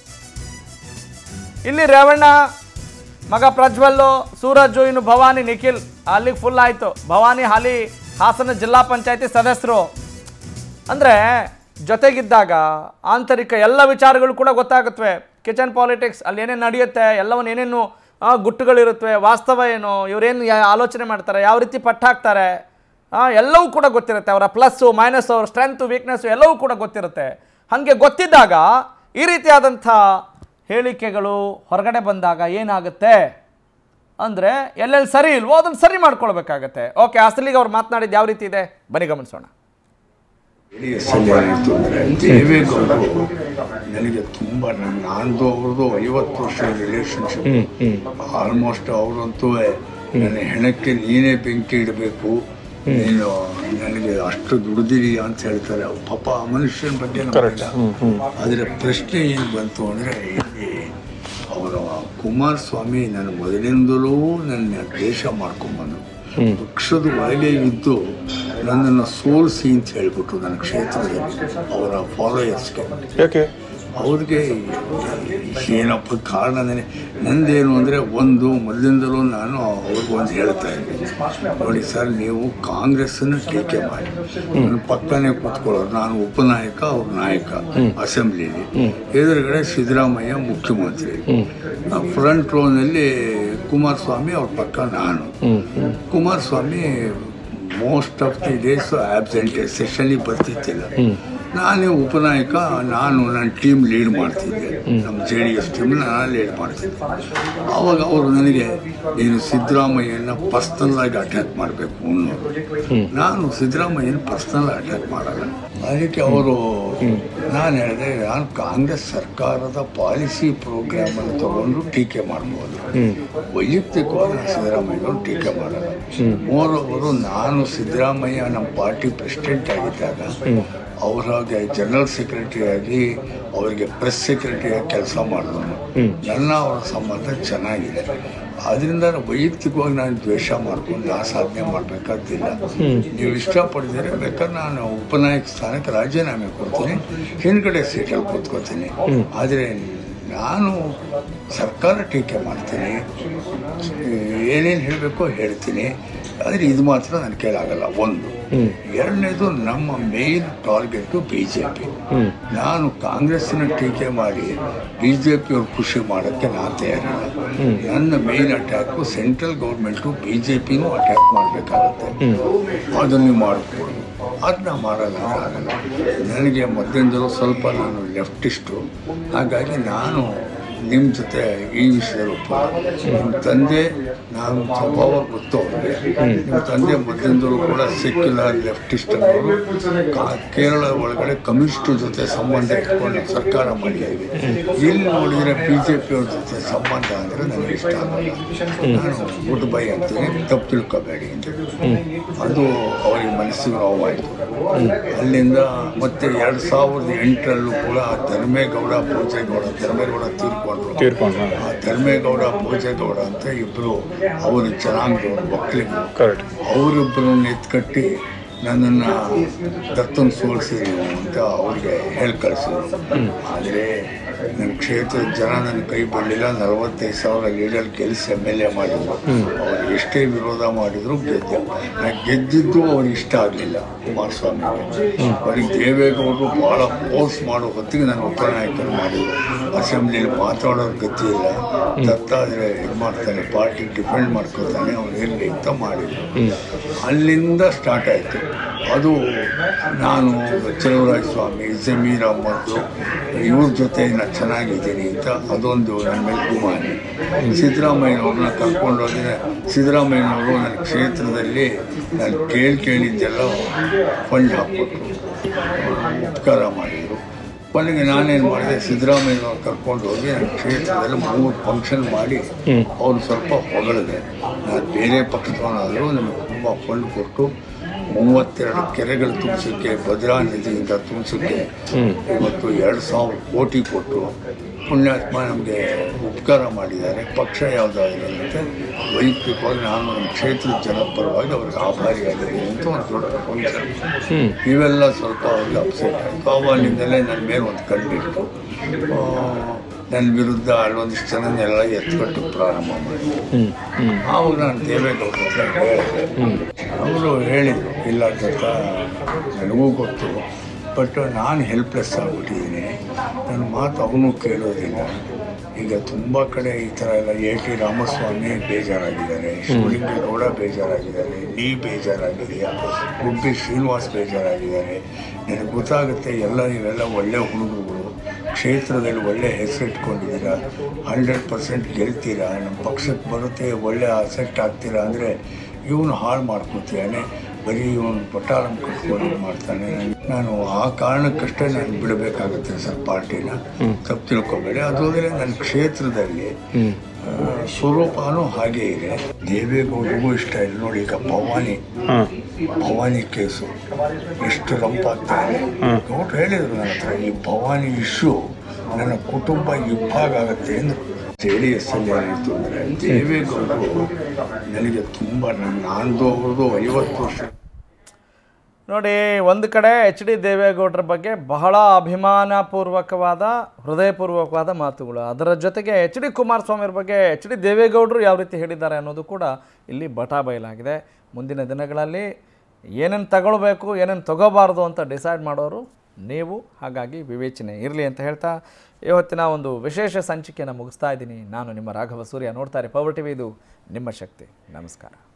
ಇಲ್ಲಿ ರೇವಣ್ಣ ಮಗ ಪ್ರಜ್ವಲ್ಲು ಸೂರಜು ಇನ್ನು ಭವಾನಿ ನಿಖಿಲ್ ಅಲ್ಲಿಗೆ ಫುಲ್ ಆಯಿತು ಭವಾನಿ ಹಾಲಿ ಹಾಸನ ಜಿಲ್ಲಾ ಪಂಚಾಯತಿ ಸದಸ್ಯರು ಅಂದರೆ ಜೊತೆಗಿದ್ದಾಗ ಆಂತರಿಕ ಎಲ್ಲ ವಿಚಾರಗಳು ಕೂಡ ಗೊತ್ತಾಗುತ್ತವೆ ಕಿಚನ್ ಪಾಲಿಟಿಕ್ಸ್ ಅಲ್ಲಿ ಏನೇನು ನಡೆಯುತ್ತೆ ಎಲ್ಲವನ್ನು ಏನೇನು ಆ, ಗುಟ್ಟುಗಳಿರುತ್ತವೆ ವಾಸ್ತವ ಏನು ಇವರೇನು ಯಾ ಆಲೋಚನೆ ಮಾಡ್ತಾರೆ ಯಾವ ರೀತಿ ಪಟ್ಟ ಹಾಕ್ತಾರೆ ಆ, ಎಲ್ಲವೂ ಕೂಡ ಗೊತ್ತಿರುತ್ತೆ ಅವರ ಪ್ಲಸ್ಸು ಮೈನಸ್ಸು ಅವ್ರ ಸ್ಟ್ರೆಂತು ವೀಕ್ನೆಸ್ಸು ಎಲ್ಲವೂ ಕೂಡ ಗೊತ್ತಿರುತ್ತೆ ಹಾಗೆ ಗೊತ್ತಿದ್ದಾಗ ಈ ರೀತಿಯಾದಂಥ ಹೇಳಿಕೆಗಳು ಹೊರಗಡೆ ಬಂದಾಗ ಏನಾಗುತ್ತೆ ಅಂದರೆ ಎಲ್ಲೆಲ್ಲಿ ಸರಿ ಇಲ್ವೋ ಅದನ್ನು ಸರಿ ಮಾಡ್ಕೊಳ್ಬೇಕಾಗತ್ತೆ ಓಕೆ ಅಸಲಿಗೆ ಅವ್ರು ಮಾತನಾಡಿದ್ದು ಯಾವ ರೀತಿ ಇದೆ ಬನ್ನಿ ಗಮನಿಸೋಣ ಜೆಡಿಎಸ್ಸಲ್ಲಿ ಏನಿತ್ತು ಅಂದರೆ ದೇವೇಗೌಡರು ನನಗೆ ತುಂಬ ನನ್ನ ನಂದು ಅವ್ರದ್ದು ಐವತ್ತು ವರ್ಷದ ರಿಲೇಷನ್ಶಿಪ್ ಆಲ್ಮೋಸ್ಟ್ ಅವರಂತೂ ನನ್ನ ಹೆಣಕ್ಕೆ ನೀನೇ ಬೆಂಕಿ ಇಡಬೇಕು ನೀನು ನನಗೆ ಅಷ್ಟು ದುಡ್ದಿರಿ ಅಂತ ಹೇಳ್ತಾರೆ ಪಾಪ ಆ ಮನುಷ್ಯನ ಬಗ್ಗೆ ನಮ್ಗೆ ಆದರೆ ಪ್ರಶ್ನೆ ಏನು ಬಂತು ಅಂದರೆ ಇಲ್ಲಿ ಅವರ ಕುಮಾರಸ್ವಾಮಿ ನನ್ನ ಮೊದಲಿಂದಲೂ ನನ್ನ ದೇಶ ಮಾಡ್ಕೊಂಬಂದು ಪಕ್ಷದ ಒಳಗೆ ಇದ್ದು ನನ್ನನ್ನು ಸೋಲಿಸಿ ಅಂತ ಹೇಳ್ಬಿಟ್ಟು ನನ್ನ ಕ್ಷೇತ್ರದಲ್ಲಿ ಅವರ ಫಾಲೋಯರ್ಸ್ಗೆ ಯಾಕೆ ಅವ್ರಿಗೆ ಏನಪ್ಪ ಕಾರಣ ನನಗೆ ನಂದೇನು ಅಂದರೆ ಒಂದು ಮೊದಲಿಂದಲೂ ನಾನು ಅವ್ರಿಗೊಂದು ಹೇಳ್ತಾ ಇದ್ದೀನಿ ನೋಡಿ ಸರ್ ನೀವು ಕಾಂಗ್ರೆಸ್ಸನ್ನು ಟೀಕೆ ಮಾಡಿ ನನ್ನ ಪಕ್ಕನೇ ಕೂತ್ಕೊಳ್ಳೋರು ನಾನು ಉಪನಾಯಕ ಅವ್ರ ನಾಯಕ ಅಸೆಂಬ್ಲಿಲಿ ಎದುರುಗಡೆ ಸಿದ್ದರಾಮಯ್ಯ ಮುಖ್ಯಮಂತ್ರಿ ಫ್ರಂಟ್ ರೋನಲ್ಲಿ ಕುಮಾರಸ್ವಾಮಿ ಅವ್ರ ಪಕ್ಕ ನಾನು Kumaraswamy most of the days absent ಸೆಷನ್ಗೆ ಬರ್ತಿದ್ದಿಲ್ಲ ನಾನೇ ಉಪನಾಯಕ ನಾನು ನನ್ನ ಟೀಮ್ ಲೀಡ್ ಮಾಡ್ತಿದ್ದೆ ನಮ್ಮ ಜೆ ಡಿ ಎಸ್ ಟೀಮ್ನ ನಾನು ಲೀಡ್ ಮಾಡ್ತಿದ್ದೆ ಆವಾಗ ಅವರು ನನಗೆ ನೀನು ಸಿದ್ದರಾಮಯ್ಯನ ಪರ್ಸ್ನಲ್ ಆಗಿ ಅಟ್ಯಾಕ್ ಮಾಡಬೇಕು ಅನ್ನೋರು ನಾನು ಸಿದ್ದರಾಮಯ್ಯನ ಪರ್ಸ್ನಲ್ ಅಟ್ಯಾಕ್ ಮಾಡಲ್ಲ ಅದಕ್ಕೆ ಅವರು ನಾನು ಹೇಳಿದೆ ನಾನು ಕಾಂಗ್ರೆಸ್ ಸರ್ಕಾರದ ಪಾಲಿಸಿ ಪ್ರೋಗ್ರಾಮನ್ನು ತಗೊಂಡು ಟೀಕೆ ಮಾಡ್ಬೋದು ವೈಯಕ್ತಿಕವಾಗಿ ನಾನು ಸಿದ್ದರಾಮಯ್ಯನವರು ಟೀಕೆ ಮಾಡಲ್ಲ ಮೋರ್ ಅವರು ನಾನು ಸಿದ್ದರಾಮಯ್ಯ ನಮ್ಮ ಪಾರ್ಟಿ ಪ್ರೆಸಿಡೆಂಟ್ ಆಗಿದ್ದಾಗ ಅವರಾಗೆ ಜನರಲ್ ಸೆಕ್ರೆಟರಿ ಆಗಿ ಅವರಿಗೆ ಪ್ರೆಸ್ ಸೆಕ್ರೆಟರಿ ಆಗಿ ಕೆಲಸ ಮಾಡಿದವನು ನನ್ನ ಅವರ ಸಂಬಂಧ ಚೆನ್ನಾಗಿದೆ ಅದರಿಂದ ವೈಯಕ್ತಿಕವಾಗಿ ನಾನು ದ್ವೇಷ ಮಾಡ್ಕೊಂಡು ನಾ ಸಾಧನೆ ಮಾಡಬೇಕಾದಿಲ್ಲ ನೀವು ಇಷ್ಟಪಡಿದ್ರೆ ಬೇಕಾದ್ರೆ ನಾನು ಉಪನಾಯಕ ಸ್ಥಾನಕ್ಕೆ ರಾಜೀನಾಮೆ ಕೊಡ್ತೀನಿ ಹಿಂದ್ಗಡೆ ಸೀಟಲ್ಲಿ ಕೂತ್ಕೋತೀನಿ ಆದರೆ ನಾನು ಸರ್ಕಾರ ಟೀಕೆ ಮಾಡ್ತೀನಿ ಏನೇನು ಹೇಳಬೇಕೋ ಹೇಳ್ತೀನಿ ಆದರೆ ಇದು ಮಾತ್ರ ನನ್ನ ಕೈಲಾಗಲ್ಲ ಒಂದು ಎರಡನೇದು ನಮ್ಮ main target B J P ನಾನು ಕಾಂಗ್ರೆಸ್ಸಿನ ಟೀಕೆ ಮಾಡಿ ಬಿ ಜೆ ಪಿಯವ್ರು ಖುಷಿ ಮಾಡೋಕ್ಕೆ ನಾನು ತಯಾರಿಲ್ಲ ನನ್ನ main attack central government B J ಪಿನೂ ಅಟ್ಯಾಕ್ ಮಾಡಬೇಕಾಗತ್ತೆ ಅದನ್ನು ಮಾಡಿಕೊಡು ಅದನ್ನ ಮಾಡಲ್ಲ ಆಗಲ್ಲ ನನಗೆ ಮೊದಲಿಂದಲೂ ಸ್ವಲ್ಪ ನಾನು ಲೆಫ್ಟಿಸ್ಟು ಹಾಗಾಗಿ ನಾನು ನಿಮ್ಮ ಜೊತೆ ಈ ವಿಷಯದಲ್ಲಿ ಒಪ್ಪಲ್ಲ ನಿಮ್ಮ ತಂದೆ ನಾನು ಸ್ವಭಾವ ಗೊತ್ತು ಅವ್ರಿಗೆ ನಿಮ್ಮ ತಂದೆ ಮೊದಲಿಂದಲೂ ಕೂಡ ಸೆಕ್ಯುಲರ್ ಲೆಫ್ಟಿಸ್ಟ್ ಅನ್ನೋರು ಕಾ- ಕೇರಳ ಒಳಗಡೆ ಕಮ್ಯುನಿಸ್ಟ್ ಜೊತೆ ಸಂಬಂಧ ಇಟ್ಕೊಂಡು ಸರ್ಕಾರ ಮಾಡಿದ್ದೀವಿ ಇಲ್ಲಿ ನೋಡಿದರೆ ಬಿ ಜೆ ಪಿಯವ್ರ ಜೊತೆ ಸಂಬಂಧ ಅಂದರೆ ನನಗೆ ಇಷ್ಟ ಆಗಲ್ಲ ನಾನು ಗುಡ್ ಬೈ ಅಂತೀನಿ ತಪ್ಪು ತಿಳ್ಕೊಬೇಡಿ ಅಂತ ಅದು ಅವರಿಗೆ ಮನಸ್ಸಿಗೆ ನೋವಾಯಿತು ಅಲ್ಲಿಂದ ಮತ್ತೆ ಎರಡು ಸಾವಿರದ ಎಂಟರಲ್ಲೂ ಕೂಡ ಧರ್ಮೇಗೌಡ ಪೂಜೇಗೌಡ ಧರ್ಮೇಗೌಡ ತೀರ್ಕೊಂಡ್ರು ತೀರ್ಕೊಂಡು ಆ ಧರ್ಮೇಗೌಡ ಪೂಜೇಗೌಡ ಅಂತ ಇಬ್ಬರು ಅವರು ಜನಾಂಗದವ್ರು ಮಕ್ಕಳಿಗೂ ಕರೆಕ್ಟ್ ಅವರಿಬ್ಬರನ್ನ ಎತ್ಕಟ್ಟಿ ನನ್ನನ್ನು ದತ್ತನ್ ಸೋಲಿಸಿದ್ರು ಅಂತ ಅವ್ರಿಗೆ ಹೇಳಿ ಕಳಿಸಿದ್ರು ಆದರೆ ನನ್ನ ಕ್ಷೇತ್ರದ ಜನ ನನ್ನ ಕೈ ಬಿಡಲಿಲ್ಲ ನಲವತ್ತೈದು ಸಾವಿರ ಲೀಡರ್ ಗೆಲ್ಲಿಸಿ ಎಮ್ ಎಲ್ ಎ ಮಾಡಿದ್ರು ಅವ್ರು ಎಷ್ಟೇ ವಿರೋಧ ಮಾಡಿದ್ರು ಗೆದ್ದೆ ನಾನು ಗೆದ್ದಿದ್ದು ಅವ್ರಿಗೆ ಇಷ್ಟ ಆಗಲಿಲ್ಲ ಕುಮಾರಸ್ವಾಮಿಗೆ ಅವ್ರಿಗೆ ದೇವೇಗೌಡರು ಭಾಳ ಫೋರ್ಸ್ ಮಾಡೋ ಹೊತ್ತಿಗೆ ನಾನು ಉಪನಾಯಕನ ಮಾಡಿದ್ರು ಅಸೆಂಬ್ಲಿಯಲ್ಲಿ ಮಾತಾಡೋರು ಗತಿ ಇಲ್ಲ ದತ್ತ ಆದರೆ ಇದು ಮಾಡ್ತಾನೆ ಪಾರ್ಟಿ ಡಿಫೆಂಡ್ ಮಾಡ್ಕೋತಾನೆ ಅವ್ನು ಇರಲಿ ಅಂತ ಮಾಡಿದ್ರು ಅಲ್ಲಿಂದ ಸ್ಟಾರ್ಟ್ ಆಯಿತು ಅದು ನಾನು ಚಲುವರಾಜ ಸ್ವಾಮಿ ಜಮೀರ್ ಅಹ್ಮದ್ ಇವ್ರ ಜೊತೆ ನಾನು ಚೆನ್ನಾಗಿದ್ದೀನಿ ಅಂತ ಅದೊಂದು ನನ್ನ ಮೇಲೆ ಗುಮಾನಿ ಸಿದ್ದರಾಮಯ್ಯನವ್ರನ್ನ ಕರ್ಕೊಂಡು ಹೋದರೆ ಸಿದ್ದರಾಮಯ್ಯನವರು ನನ್ನ ಕ್ಷೇತ್ರದಲ್ಲಿ ನಾನು ಕೇಳಿ ಕೇಳಿದ್ದೆಲ್ಲ ಫಂಡ್ ಹಾಕ್ಕೊಟ್ರು ಉಪಕಾರ ಮಾಡಿದರು ಕೊನೆಗೆ ನಾನೇನು ಮಾಡಿದೆ ಸಿದ್ದರಾಮಯ್ಯನವ್ರು ಕರ್ಕೊಂಡು ಹೋಗಿ ನನ್ನ ಕ್ಷೇತ್ರದಲ್ಲಿ ಮೂರು ಫಂಕ್ಷನ್ ಮಾಡಿ ಅವ್ರು ಸ್ವಲ್ಪ ಹೊಗಳಿದೆ ನಾನು ಬೇರೆ ಪಕ್ಷದವನಾದರೂ ನಮಗೆ ತುಂಬ ಫಂಡ್ ಕೊಟ್ಟು ಮೂವತ್ತೆರಡು ಕೆರೆಗಳು ತುಂಬಿಸೋಕ್ಕೆ ಭದ್ರಾ ನದಿಯಿಂದ ತುಂಬಿಸೋಕ್ಕೆ ಇವತ್ತು ಎರಡು ಸಾವಿರ ಕೋಟಿ ಕೊಟ್ಟು ಪುಣ್ಯಾತ್ಮ ನಮಗೆ ಉಪಕಾರ ಮಾಡಿದ್ದಾರೆ ಪಕ್ಷ ಯಾವುದಾಗಿದೆ ಅಂತ ವೈಯಕ್ತಿಕವಾಗಿ ನಾನು ನಮ್ಮ ಕ್ಷೇತ್ರದ ಜನ ಪರವಾಗಿ ಅವ್ರಿಗೆ ಆಭಾರಿಯಾಗಿದ್ದೀನಿ ಅಂತ ಒಂದು ದೊಡ್ಡ ಫಂಕ್ಷನ್ ಇವೆಲ್ಲ ಸ್ವಲ್ಪ ಅವ್ರಿಗೆ ಅಪ್ಸೆಟ್ ಆಯಿತು ಅವಾಗಿಂದಲೇ ನನ್ನ ಮೇಲೆ ಒಂದು ಕಣ್ಣಿಟ್ಟು ನನ್ನ ವಿರುದ್ಧ ಅಲ್ಲೊಂದಿಷ್ಟು ಜನನೆಲ್ಲ ಎತ್ಕಟ್ಟು ಪ್ರಾರಂಭ ಮಾಡಿದ್ರು ಆವಾಗ ನಾನು ದೇವೇಗೌಡರ ಹತ್ರ ಹೇಳಿದೆ ಅವರು ಹೇಳಿದರು ಇಲ್ಲ ದತ್ತ ನನಗೂ ಗೊತ್ತು ಬಟ್ ನಾನು ಹೆಲ್ಪ್ಲೆಸ್ ಆಗಿಬಿಟ್ಟಿದ್ದೀನಿ ನನ್ನ ಮಾತು ಅವನು ಕೇಳೋದಿಲ್ಲ ಈಗ ತುಂಬ ಕಡೆ ಈ ಥರ ಎಲ್ಲ ಎ ಟಿ ರಾಮಸ್ವಾಮಿ ಬೇಜಾರಾಗಿದ್ದಾರೆ ಶಿವಲಿಂಗೇಗೌಡ ಬೇಜಾರಾಗಿದ್ದಾರೆ ನೀ ಬೇಜಾರಾಗಿದೆಯಾ ಗುಬ್ಬಿ ಶ್ರೀನಿವಾಸ್ ಬೇಜಾರಾಗಿದ್ದಾರೆ ನನಗೆ ಗೊತ್ತಾಗುತ್ತೆ ಎಲ್ಲ ನೀವೆಲ್ಲ ಒಳ್ಳೆ ಹುಡುಗರುಗಳು ಕ್ಷೇತ್ರದಲ್ಲಿ ಒಳ್ಳೆ ಹೆಸರು ಇಟ್ಕೊಂಡಿದ್ದೀರಾ ಹಂಡ್ರೆಡ್ ಪರ್ಸೆಂಟ್ ಗೆಲ್ತೀರಾ ನಮ್ಮ ಪಕ್ಷಕ್ಕೆ ಬರುತ್ತೆ ಒಳ್ಳೆ ಅಸೆಟ್ ಆಗ್ತೀರಾ ಅಂದರೆ ಇವನು ಹಾಳು ಮಾಡ್ಕೊತಾನೆ ಬರೀ ಇವನು ಪಟಾಳಂ ಕಟ್ಕೊಂಡು ಇದ್ ಮಾಡ್ತಾನೆ ನಾನು ಆ ಕಾರಣಕ್ಕಷ್ಟೇ ನಾನು ಬಿಡಬೇಕಾಗುತ್ತೆ ಸರ್ ಪಾರ್ಟಿನ ತಪ್ಪು ತಿಳ್ಕೊಬೇಡಿ ಅದೋದ್ರೆ ನನ್ನ ಕ್ಷೇತ್ರದಲ್ಲಿ ಆ, ಸ್ವರೂಪನೂ ಹಾಗೆ ಇದೆ ದೇವೇಗೌಡರಿಗೂ ಇಷ್ಟ ಇಲ್ಲ ನೋಡಿ ಈಗ ಭವಾನಿ ಭವಾನಿ ಕೇಸು ಎಷ್ಟು ರಂಪಾಗ್ತಾ ಇದೆ ಗೌಡ್ರು ಹೇಳಿದ್ರು ನನ್ನ ಹತ್ರ ಈ ಭವಾನಿ ಇಶ್ಯೂ ನನ್ನ ಕುಟುಂಬ ಇಬ್ಬಾಗ ಆಗುತ್ತೆ ಎಂದು ಜೆ ಡಿ ಎಸ್ ಅಲ್ಲಿ ಏನಿತ್ತು ಅಂದರೆ ದೇವೇಗೌಡರು ನನಗೆ ತುಂಬ ನನ್ನ ನಾನ್ದು ಅವ್ರದ್ದು ಐವತ್ತು ವರ್ಷ ನೋಡಿ ಒಂದು ಕಡೆ ಎಚ್ ಡಿ ದೇವೇಗೌಡರ ಬಗ್ಗೆ ಬಹಳ ಅಭಿಮಾನಪೂರ್ವಕವಾದ ಹೃದಯಪೂರ್ವಕವಾದ ಮಾತುಗಳು ಅದರ ಜೊತೆಗೆ ಎಚ್ ಡಿ ಕುಮಾರಸ್ವಾಮಿಯವ್ರ ಬಗ್ಗೆ ಎಚ್ ಡಿ ದೇವೇಗೌಡರು ಯಾವ ರೀತಿ ಹೇಳಿದ್ದಾರೆ ಅನ್ನೋದು ಕೂಡ ಇಲ್ಲಿ ಬಟಾ ಬಯಲಾಗಿದೆ ಮುಂದಿನ ದಿನಗಳಲ್ಲಿ ಏನೇನು ತಗೊಳ್ಬೇಕು ಏನೇನು ತಗೋಬಾರ್ದು ಅಂತ ಡಿಸೈಡ್ ಮಾಡೋರು ನೀವು ಹಾಗಾಗಿ ವಿವೇಚನೆ ಇರಲಿ ಅಂತ ಹೇಳ್ತಾ ಇವತ್ತಿನ ಒಂದು ವಿಶೇಷ ಸಂಚಿಕೆಯನ್ನು ಮುಗಿಸ್ತಾ ಇದ್ದೀನಿ ನಾನು ನಿಮ್ಮ ರಾಘವ ಸೂರ್ಯ ನೋಡ್ತಾರೆ ಪವರ್ ಟಿವಿ ಇದು ನಿಮ್ಮ ಶಕ್ತಿ ನಮಸ್ಕಾರ